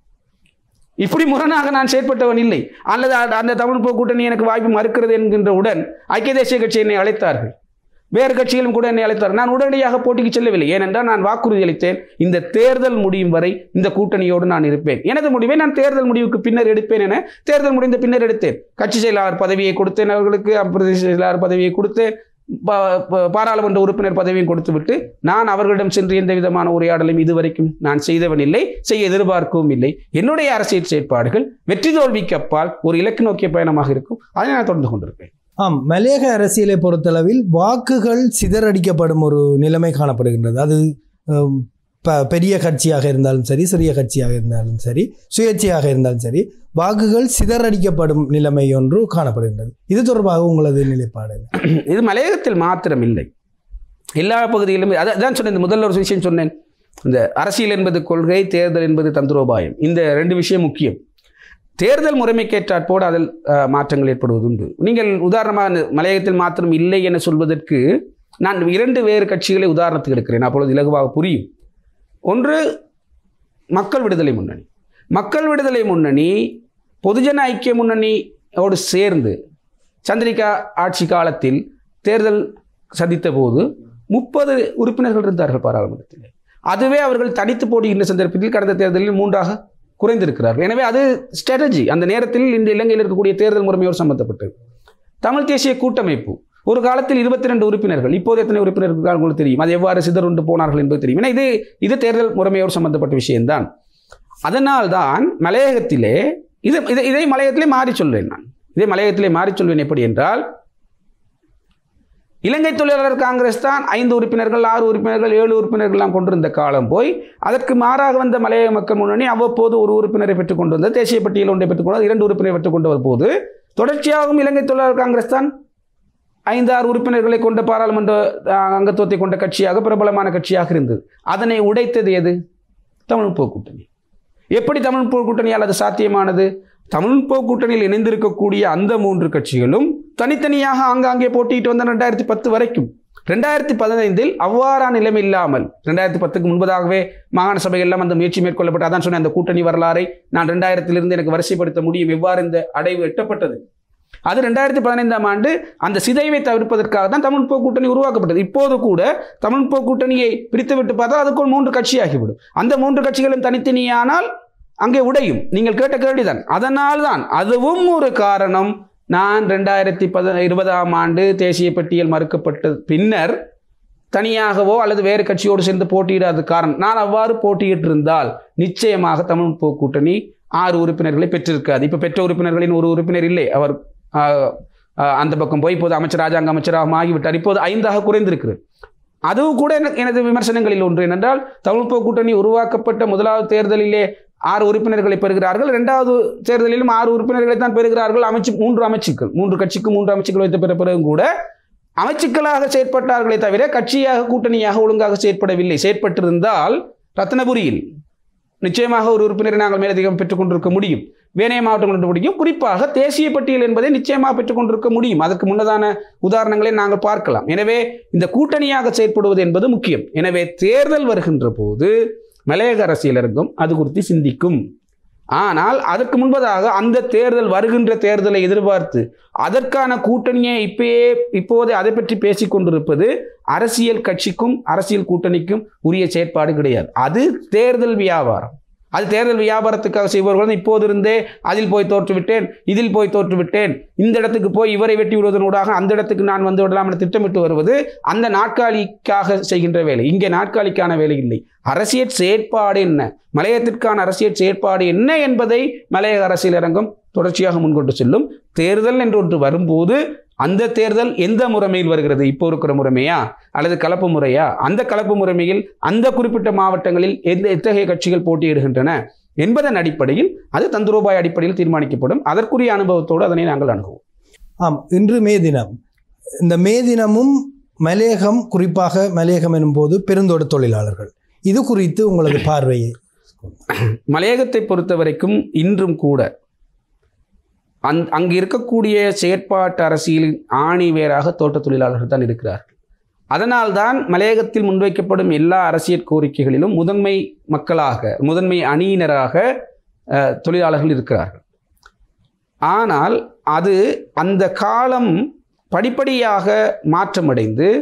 இப்படி முரணாக நான் செயற்பட்டவன் இல்லை அல்லது அந்த- அந்த தமிழ் முற்போக்கு கூட்டணி எனக்கு வாய்ப்பு மறுக்கிறது என்கின்றவுடன் ஐக்கிய தேசிய கட்சி என்னை அழைத்தார்கள் வேறு கட்சிகளும் கூட என்னை அழைத்தார் நான் உடனடியாக போட்டிக்கு செல்லவில்லை ஏனென்றால் நான் வாக்குறுதி அளித்தேன் இந்த தேர்தல் முடியும் வரை இந்த கூட்டணியோடு நான் இருப்பேன் எனது முடிவை நான் தேர்தல் முடிவுக்கு பின்னர் எடுப்பேன் என தேர்தல் முடிந்த பின்னர் எடுத்தேன் கட்சி செயலாளர் பதவியை கொடுத்தேன் அவர்களுக்கு பிரதேச செயலாளர் பதவியை கொடுத்தேன் பா- பா- பாராளுமன்ற உறுப்பினர் பதவியும் கொடுத்துவிட்டு நான் அவர்களிடம் சென்று எந்த விதமான உரையாடலையும் இதுவரைக்கும் நான் செய்தவன் இல்லை செய்ய எதிர்பார்க்கவும் இல்லை என்னுடைய அரசியல் செயற்பாடுகள் வெற்றி தோல்விக்கு அப்பால் ஒரு இலக்கு நோக்கிய பயணமாக இருக்கும் அதை நான் தொடர்ந்து கொண்டிருப்பேன் ஆம் மலையக அரசியலை பொறுத்தளவில் வாக்குகள் சிதறடிக்கப்படும் ஒரு நிலைமை காணப்படுகின்றது அது ஹம், ப பெரிய கட்சியாக இருந்தாலும் சரி சிறிய கட்சியாக இருந்தாலும் சரி சுயேட்சையாக இருந்தாலும் சரி வாக்குகள் சிதறடிக்கப்படும் நிலைமை ஒன்று காணப்படுகின்றது இது தொடர்பாக உங்களது நிலைப்பாடு என்ன? இது மலையகத்தில் மாத்திரம் இல்லை எல்லா பகுதிகளிலும் அதான் அதான் சொன்னேன் இந்த முதல்ல ஒரு விஷயம் சொன்னேன் இந்த அரசியல் என்பது கொள்கை தேர்தல் என்பது தந்திரோபாயம் இந்த ரெண்டு விஷயம் முக்கியம் தேர்தல் முறைமைக்கேற்றாற்போடு அதில் அஹ், மாற்றங்கள் ஏற்படுவது உண்டு நீங்கள் உதாரணமாக இந்த மலையகத்தில் மாத்திரம் இல்லை என சொல்வதற்கு நான் இரண்டு வேறு கட்சிகளை உதாரணத்துக்கு எடுக்கிறேன் அப்பொழுது இலகுவாக புரியும் ஒன்று மக்கள் விடுதலை முன்னணி மக்கள் விடுதலை முன்னணி பொதுஜன ஐக்கிய முன்னணியோடு சேர்ந்து சந்திரிகா ஆட்சி காலத்தில் தேர்தல் சந்தித்த போது முப்பது உறுப்பினர்கள் இருந்தார்கள் பாராளுமன்றத்தில் அதுவே அவர்கள் தனித்து போடுகின்ற சந்தர்ப்பத்தில் கடந்த தேர்தலில் மூன்றாக குறைந்திருக்கிறார்கள் எனவே அது ஸ்ட்ராட்டஜி அந்த நேரத்தில் இந்த இலங்கையில் இருக்கக்கூடிய தேர்தல் முறைமையோடு சம்பந்தப்பட்டது தமிழ் தேசிய கூட்டமைப்பு ஒரு காலத்தில் இருபத்தி ரெண்டு உறுப்பினர்கள் இப்போது எத்தனை உறுப்பினர்கள் இருக்கிறார்கள் உங்களுக்கு தெரியும் அது எவ்வாறு சிதறுண்டு போனார்கள் என்பது தெரியும் ஏன்னா இது இது தேர்தல் முறைமையோடு சம்பந்தப்பட்ட விஷயம்தான் அதனால்தான் மலையகத்திலே இது இதை இதை மலையகத்திலே மாறி சொல்வேன் நான் இதை மலையகத்திலே மாறி சொல்வேன் எப்படி என்றால் இலங்கை தொழிலாளர் காங்கிரஸ் தான் ஐந்து உறுப்பினர்கள் ஆறு உறுப்பினர்கள் ஏழு உறுப்பினர்கள்லாம் கொண்டிருந்த காலம் போய் அதற்கு மாறாக வந்த மலையக மக்கள் முன்னணி அவ்வப்போது ஒரு உறுப்பினரை பெற்றுக் கொண்டு வந்தது தேசிய பட்டியல் ஒன்றை பெற்றுக் கொண்டு வந்து இரண்டு உறுப்பினரை பெற்றுக் கொண்டு வரும்போது தொடர்ச்சியாகவும் இலங்கை தொழிலாளர் காங்கிரஸ் தான் ஐந்து ஆறு உறுப்பினர்களை கொண்ட பாராளுமன்ற அஹ், அங்கத்துவத்தை கொண்ட கட்சியாக பிரபலமான கட்சியாக இருந்தது அதனை உடைத்தது எது தமிழ் போர் கூட்டணி எப்படி தமிழ் போர் கூட்டணியால் அது சாத்தியமானது தமிழ் போர் கூட்டணியில் இணைந்திருக்கக்கூடிய அந்த மூன்று கட்சிகளும் தனித்தனியாக ஆங்காங்கே போட்டியிட்டு வந்த ரெண்டாயிரத்தி பத்து வரைக்கும் ரெண்டாயிரத்தி பதினைந்தில் அவ்வாறான நிலைமை இல்லாமல் ரெண்டாயிரத்தி பத்துக்கு முன்பதாகவே மாகாண சபையெல்லாம் அந்த முயற்சி மேற்கொள்ளப்பட்டு அதான் சொன்னேன் அந்த கூட்டணி வரலாறை நான் ரெண்டாயிரத்திலிருந்து எனக்கு வரிசைப்படுத்த முடியும் எவ்வாறு இந்த அடைவு எட்டப்பட்டது அது ரெண்டாயிரத்தி பதினைந்தாம் ஆண்டு அந்த சிதைவை தவிர்ப்பதற்காக தான் தமிழ் போர் கூட்டணி உருவாக்கப்பட்டது இப்போது கூட தமிழ் போர் கூட்டணியை பிரித்து விட்டு பார்த்தா அதுக்குள் மூன்று கட்சியாகிவிடும் அந்த மூன்று கட்சிகளும் தனித்தனியானால் அங்கே உடையும் நீங்கள் கேட்ட கேள்விதான் அதனால் தான் அதுவும் ஒரு காரணம் நான் ரெண்டாயிரத்தி பத இருபதாம் ஆண்டு தேசிய பட்டியல் மறுக்கப்பட்ட பின்னர் தனியாகவோ அல்லது வேறு கட்சியோடு சேர்ந்து போட்டியிடாத காரணம் நான் அவ்வாறு போட்டியிட்டு இருந்தால் நிச்சயமாக தமிழ் போ கூட்டணி ஆறு உறுப்பினர்களை பெற்றிருக்காது இப்போ பெற்ற உறுப்பினர்களின் ஒரு உறுப்பினர் இல்லை அவர் ஆஹ், ஆஹ், அந்த பக்கம் போய் இப்போது அமைச்சர் ராஜாங்க அமைச்சராக ஆகிவிட்டார் இப்போது ஐந்தாக குறைந்திருக்கிறது அதுவும் கூட எனக்கு எனது விமர்சனங்களில் ஒன்று என்னென்றால் தமிழ் போ கூட்டணி உருவாக்கப்பட்ட முதலாவது தேர்தலிலே ஆறு உறுப்பினர்களை பெறுகிறார்கள் இரண்டாவது தேர்தலிலும் ஆறு உறுப்பினர்களை தான் பெறுகிறார்கள் அமைச்சு மூன்று அமைச்சுக்கள் மூன்று கட்சிக்கு மூன்று அமைச்சுக்கள் வைத்த பிற பிறகும் கூட அமைச்சுக்களாக செயற்பட்டார்களே தவிர கட்சியாக கூட்டணியாக ஒழுங்காக செயற்படவில்லை செயற்பட்டிருந்தால் ரத்னபுரியில் நிச்சயமாக ஒரு உறுப்பினரை நாங்கள் மேலதிகம் பெற்றுக் கொண்டிருக்க முடியும் வேணைய மாவட்டம் கொண்டு முடியும் குறிப்பாக தேசிய பட்டியல் என்பதை நிச்சயமாக பெற்றுக் கொண்டிருக்க முடியும் அதற்கு முன்னதான உதாரணங்களை நாங்கள் பார்க்கலாம் எனவே இந்த கூட்டணியாக செயற்படுவது என்பது முக்கியம் எனவே தேர்தல் வருகின்ற போது மலையக அரசியலருக்கும் அது குறித்து சிந்திக்கும் ஆனால் அதற்கு முன்பதாக அந்த தேர்தல் வருகின்ற தேர்தலை எதிர்பார்த்து அதற்கான கூட்டணியை இப்பயே இப்போதே அதை பற்றி பேசிக் கொண்டிருப்பது அரசியல் கட்சிக்கும் அரசியல் கூட்டணிக்கும் உரிய செயற்பாடு கிடையாது அது தேர்தல் வியாபாரம் அது தேர்தல் வியாபாரத்துக்காக செய்பவர்கள் இப்போது இருந்தே அதில் போய் தோற்றுவிட்டேன் இதில் போய் தோற்றுவிட்டேன் இந்த இடத்துக்கு போய் இவரை வெட்டி விடுவதனூடாக அந்த இடத்துக்கு நான் வந்து விடலாம் என திட்டமிட்டு வருவது அந்த நாட்காலிக்காக செய்கின்ற வேலை இங்கே நாட்காலிக்கான வேலை இல்லை அரசியல் செயற்பாடு என்ன மலையத்திற்கான அரசியல் செயற்பாடு என்ன என்பதை மலையக அரசியல் அரங்கம் தொடர்ச்சியாக முன்கொண்டு செல்லும் தேர்தல் என்று ஒன்று வரும்போது அந்த தேர்தல் எந்த முறைமையில் வருகிறது இப்போ இருக்கிற முறைமையா அல்லது கலப்பு முறையா அந்த கலப்பு முறைமையில் அந்த குறிப்பிட்ட மாவட்டங்களில் எந்த எத்தகைய கட்சிகள் போட்டியிடுகின்றன என்பதன் அடிப்படையில் அது தந்திரோபாய அடிப்படையில் தீர்மானிக்கப்படும் அதற்குரிய அனுபவத்தோடு அதனை நாங்கள் அணுகுவோம் ஆம் இன்று மே தினம் இந்த மே தினமும் மலையகம் குறிப்பாக மலையகம் எனும்போது பெருந்தோட்ட தொழிலாளர்கள் இது குறித்து உங்களது பார்வையை மலையகத்தை பொறுத்த வரைக்கும் இன்றும் கூட அங் அங்கு இருக்கக்கூடிய செயற்பாட்டு அரசியலின் ஆணி வேறாக தோட்ட தொழிலாளர்கள் தான் இருக்கிறார்கள் அதனால்தான் மலையகத்தில் முன்வைக்கப்படும் எல்லா அரசியல் கோரிக்கைகளிலும் முதன்மை மக்களாக முதன்மை அணியினராக அஹ், தொழிலாளர்கள் இருக்கிறார்கள் ஆனால் அது அந்த காலம் படிப்படியாக மாற்றமடைந்து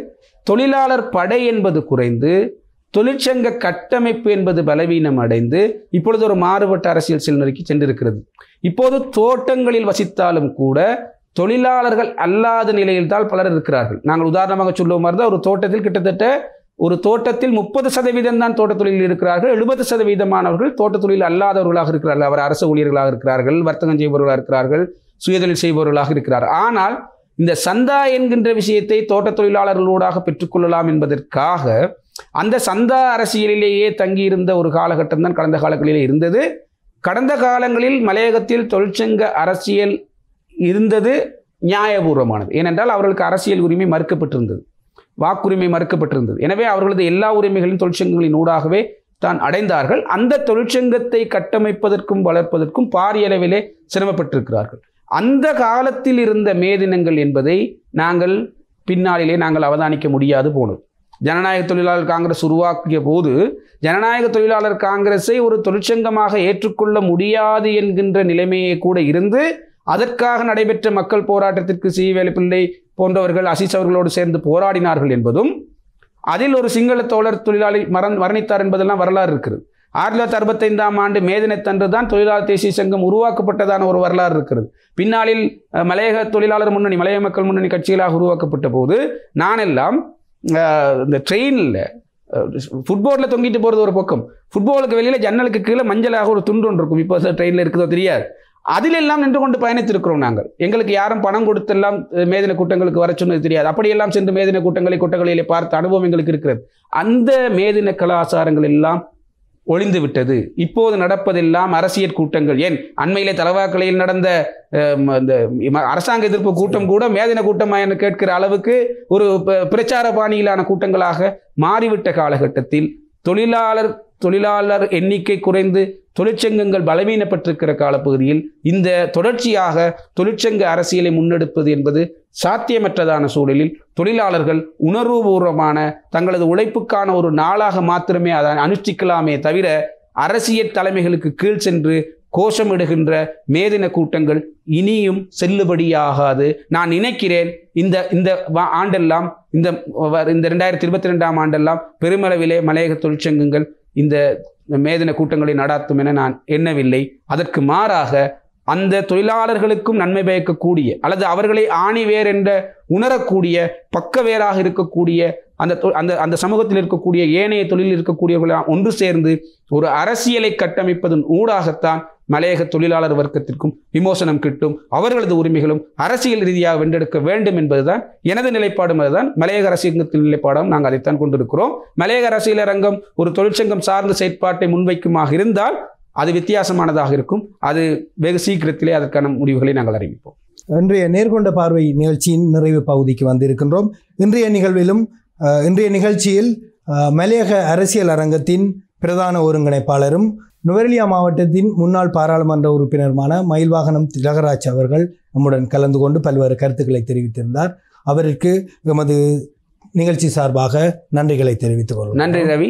தொழிலாளர் படை என்பது குறைந்து தொழிற்சங்க கட்டமைப்பு என்பது பலவீனம் அடைந்து இப்பொழுது ஒரு மாறுபட்ட அரசியல் சூழ்நிலைக்கு சென்றிருக்கிறது இப்போது தோட்டங்களில் வசித்தாலும் கூட தொழிலாளர்கள் அல்லாத நிலையில் தான் பலர் இருக்கிறார்கள் நாங்கள் உதாரணமாக சொல்லுவோம் மாதிரி தான் ஒரு தோட்டத்தில் கிட்டத்தட்ட ஒரு தோட்டத்தில் முப்பது சதவீதம் தான் தோட்டத் தொழிலில் இருக்கிறார்கள் எழுபது சதவீதமானவர்கள் தோட்டத் தொழில் அல்லாதவர்களாக இருக்கிறார்கள் அவர் அரசு ஊழியர்களாக இருக்கிறார்கள் வர்த்தகம் செய்பவர்களாக இருக்கிறார்கள் சுயதொழில் செய்பவர்களாக இருக்கிறார்கள் ஆனால் இந்த சந்தா என்கின்ற விஷயத்தை தோட்டத் தொழிலாளர்களூடாக பெற்றுக்கொள்ளலாம் என்பதற்காக அந்த சந்தா அரசியலிலேயே தங்கியிருந்த ஒரு காலகட்டம் தான் கடந்த காலங்களிலே இருந்தது கடந்த காலங்களில் மலையகத்தில் தொழிற்சங்க அரசியல் இருந்தது நியாயபூர்வமானது ஏனென்றால் அவர்களுக்கு அரசியல் உரிமை மறுக்கப்பட்டிருந்தது வாக்குரிமை மறுக்கப்பட்டிருந்தது எனவே அவர்களது எல்லா உரிமைகளின் தொழிற்சங்கங்களின் ஊடாகவே தான் அடைந்தார்கள் அந்த தொழிற்சங்கத்தை கட்டமைப்பதற்கும் வளர்ப்பதற்கும் பாரிய அளவிலே சிரமப்பட்டிருக்கிறார்கள் அந்த காலத்தில் இருந்த மேதினங்கள் என்பதை நாங்கள் பின்னாளிலே நாங்கள் அவதானிக்க முடியாது போனது ஜனநாயக தொழிலாளர் காங்கிரஸ் உருவாக்கிய போது ஜனநாயக தொழிலாளர் காங்கிரஸை ஒரு தொழிற்சங்கமாக ஏற்றுக்கொள்ள முடியாது என்கின்ற நிலைமையே கூட இருந்து அதற்காக நடைபெற்ற மக்கள் போராட்டத்திற்கு சி வேலுப்பிள்ளை போன்றவர்கள் அசீஸ் அவர்களோடு சேர்ந்து போராடினார்கள் என்பதும் அதில் ஒரு சிங்கள தோழர் தொழிலாளி மரண் மரணித்தார் என்பதெல்லாம் வரலாறு இருக்கிறது ஆயிரத்தி தொள்ளாயிரத்தி அறுபத்தைந்தாம் ஆண்டு மே தினத்தன்று தான் தொழிலாளர் தேசிய சங்கம் உருவாக்கப்பட்டதான ஒரு வரலாறு இருக்கிறது பின்னாளில் அஹ், மலையக தொழிலாளர் முன்னணி மலையக மக்கள் முன்னணி கட்சிகளாக உருவாக்கப்பட்ட போது நானெல்லாம் அஹ், இந்த ட்ரெயினில் ஃபுட்போர்டில் தொங்கிட்டு போகிறது ஒரு பக்கம் ஃபுட்பாலுக்கு வெளியில் ஜன்னலுக்கு கீழே மஞ்சளாக ஒரு துண்டு ஒன்று இருக்கும் இப்போ ட்ரெயினில் இருக்குதோ தெரியாது அதிலெல்லாம் நின்று கொண்டு பயணித்திருக்கிறோம் நாங்கள் எங்களுக்கு யாரும் பணம் கொடுத்தெல்லாம் அஹ், மேதின கூட்டங்களுக்கு வர சொன்னது தெரியாது அப்படியெல்லாம் சென்று மேதின கூட்டங்களை கூட்டங்களிலே பார்த்த அனுபவம் எங்களுக்கு இருக்கிறது அந்த மேதின கலாச்சாரங்கள் எல்லாம் ஒளிந்து விட்டது இப்போது நடப்பதெல்லாம் அரசியல் கூட்டங்கள் ஏன் அண்மையிலே தலவாக்கலையில் நடந்த அஹ், இந்த ம- அரசாங்க எதிர்ப்பு கூட்டம் கூட மேதின கூட்டமா என்று கேட்கிற அளவுக்கு ஒரு ப- பிரச்சார பாணியிலான கூட்டங்களாக மாறிவிட்ட காலகட்டத்தில் தொழிலாளர் தொழிலாளர் எண்ணிக்கை குறைந்து தொழிற்சங்கங்கள் பலவீனப்பட்டிருக்கிற காலப்பகுதியில் இந்த தொடர்ச்சியாக தொழிற்சங்க அரசியலை முன்னெடுப்பது என்பது சாத்தியமற்றதான சூழலில் தொழிலாளர்கள் உணர்வுபூர்வமான தங்களது உழைப்புக்கான ஒரு நாளாக மாத்திரமே அதை அனுஷ்டிக்கலாமே தவிர அரசியல் தலைமைகளுக்கு கீழ் சென்று கோஷமிடுகின்ற மேதின கூட்டங்கள் இனியும் செல்லுபடியாகாது நான் நினைக்கிறேன் இந்த இந்த வா- ஆண்டெல்லாம் இந்த வ- இந்த ரெண்டாயிரத்தி இருபத்தி ரெண்டாம் ஆண்டெல்லாம் பெருமளவிலே மலையக தொழிற்சங்கங்கள் இந்த மேதின கூட்டங்களை நடாத்தும் என நான் எண்ணவில்லை அதற்கு மாறாக அந்த தொழிலாளர்களுக்கும் நன்மை பயக்கக்கூடிய அல்லது அவர்களை ஆணிவேர் என்ற உணரக்கூடிய பக்கவேராக இருக்கக்கூடிய அந்த தொ- அந்த அந்த சமூகத்தில் இருக்கக்கூடிய ஏனைய தொழிலில் இருக்கக்கூடியவர்கள் ஒன்று சேர்ந்து ஒரு அரசியலை கட்டமைப்பதன் ஊடாகத்தான் மலையக தொழிலாளர் வர்க்கத்திற்கும் விமோசனம் கிட்டும் அவர்களது உரிமைகளும் அரசியல் ரீதியாக வென்றெடுக்க வேண்டும் என்பதுதான் எனது நிலைப்பாடும் அதுதான் மலையக அரசியலத்தின் நிலைப்பாடும் நாங்கள் அதைத்தான் கொண்டிருக்கிறோம் மலையக அரசியல் அரங்கம் ஒரு தொழிற்சங்கம் சார்ந்த செயற்பாட்டை முன்வைக்குமாக இருந்தால் அது வித்தியாசமானதாக இருக்கும் அது வெகு சீக்கிரத்திலே அதற்கான முடிவுகளை நாங்கள் அறிவிப்போம் இன்றைய நேர்கொண்ட பார்வை நிகழ்ச்சியின் நிறைவு பகுதிக்கு வந்திருக்கின்றோம் இன்றைய நிகழ்விலும் அஹ், இன்றைய நிகழ்ச்சியில் அஹ், மலையக அரசியல் அரங்கத்தின் பிரதான ஒருங்கிணைப்பாளரும் நுவரெலியா மாவட்டத்தின் முன்னாள் பாராளுமன்ற உறுப்பினருமான மயில்வாகனம் திலகராஜ் அவர்கள் நம்முடன் கலந்து கொண்டு பல்வேறு கருத்துக்களை தெரிவித்திருந்தார் அவருக்கு எமது நிகழ்ச்சி சார்பாக நன்றிகளை தெரிவித்துக் கொள்கிறோம் நன்றி ரவி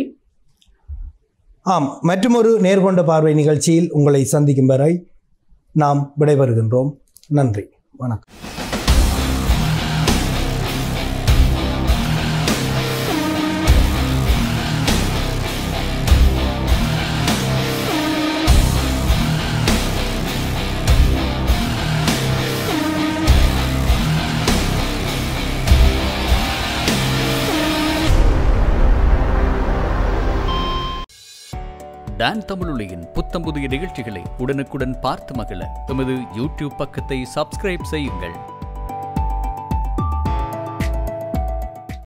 ஆம் மற்றுமொரு நேர்கொண்ட பார்வை நிகழ்ச்சியில் உங்களை சந்திக்கும் வரை நாம் விடைபெறுகின்றோம் நன்றி வணக்கம் டான் தமிழொலியின் புத்தம் புதிய நிகழ்ச்சிகளை உடனுக்குடன் பார்த்து மகிழ எமது யூடியூப் பக்கத்தை சப்ஸ்கிரைப் செய்யுங்கள்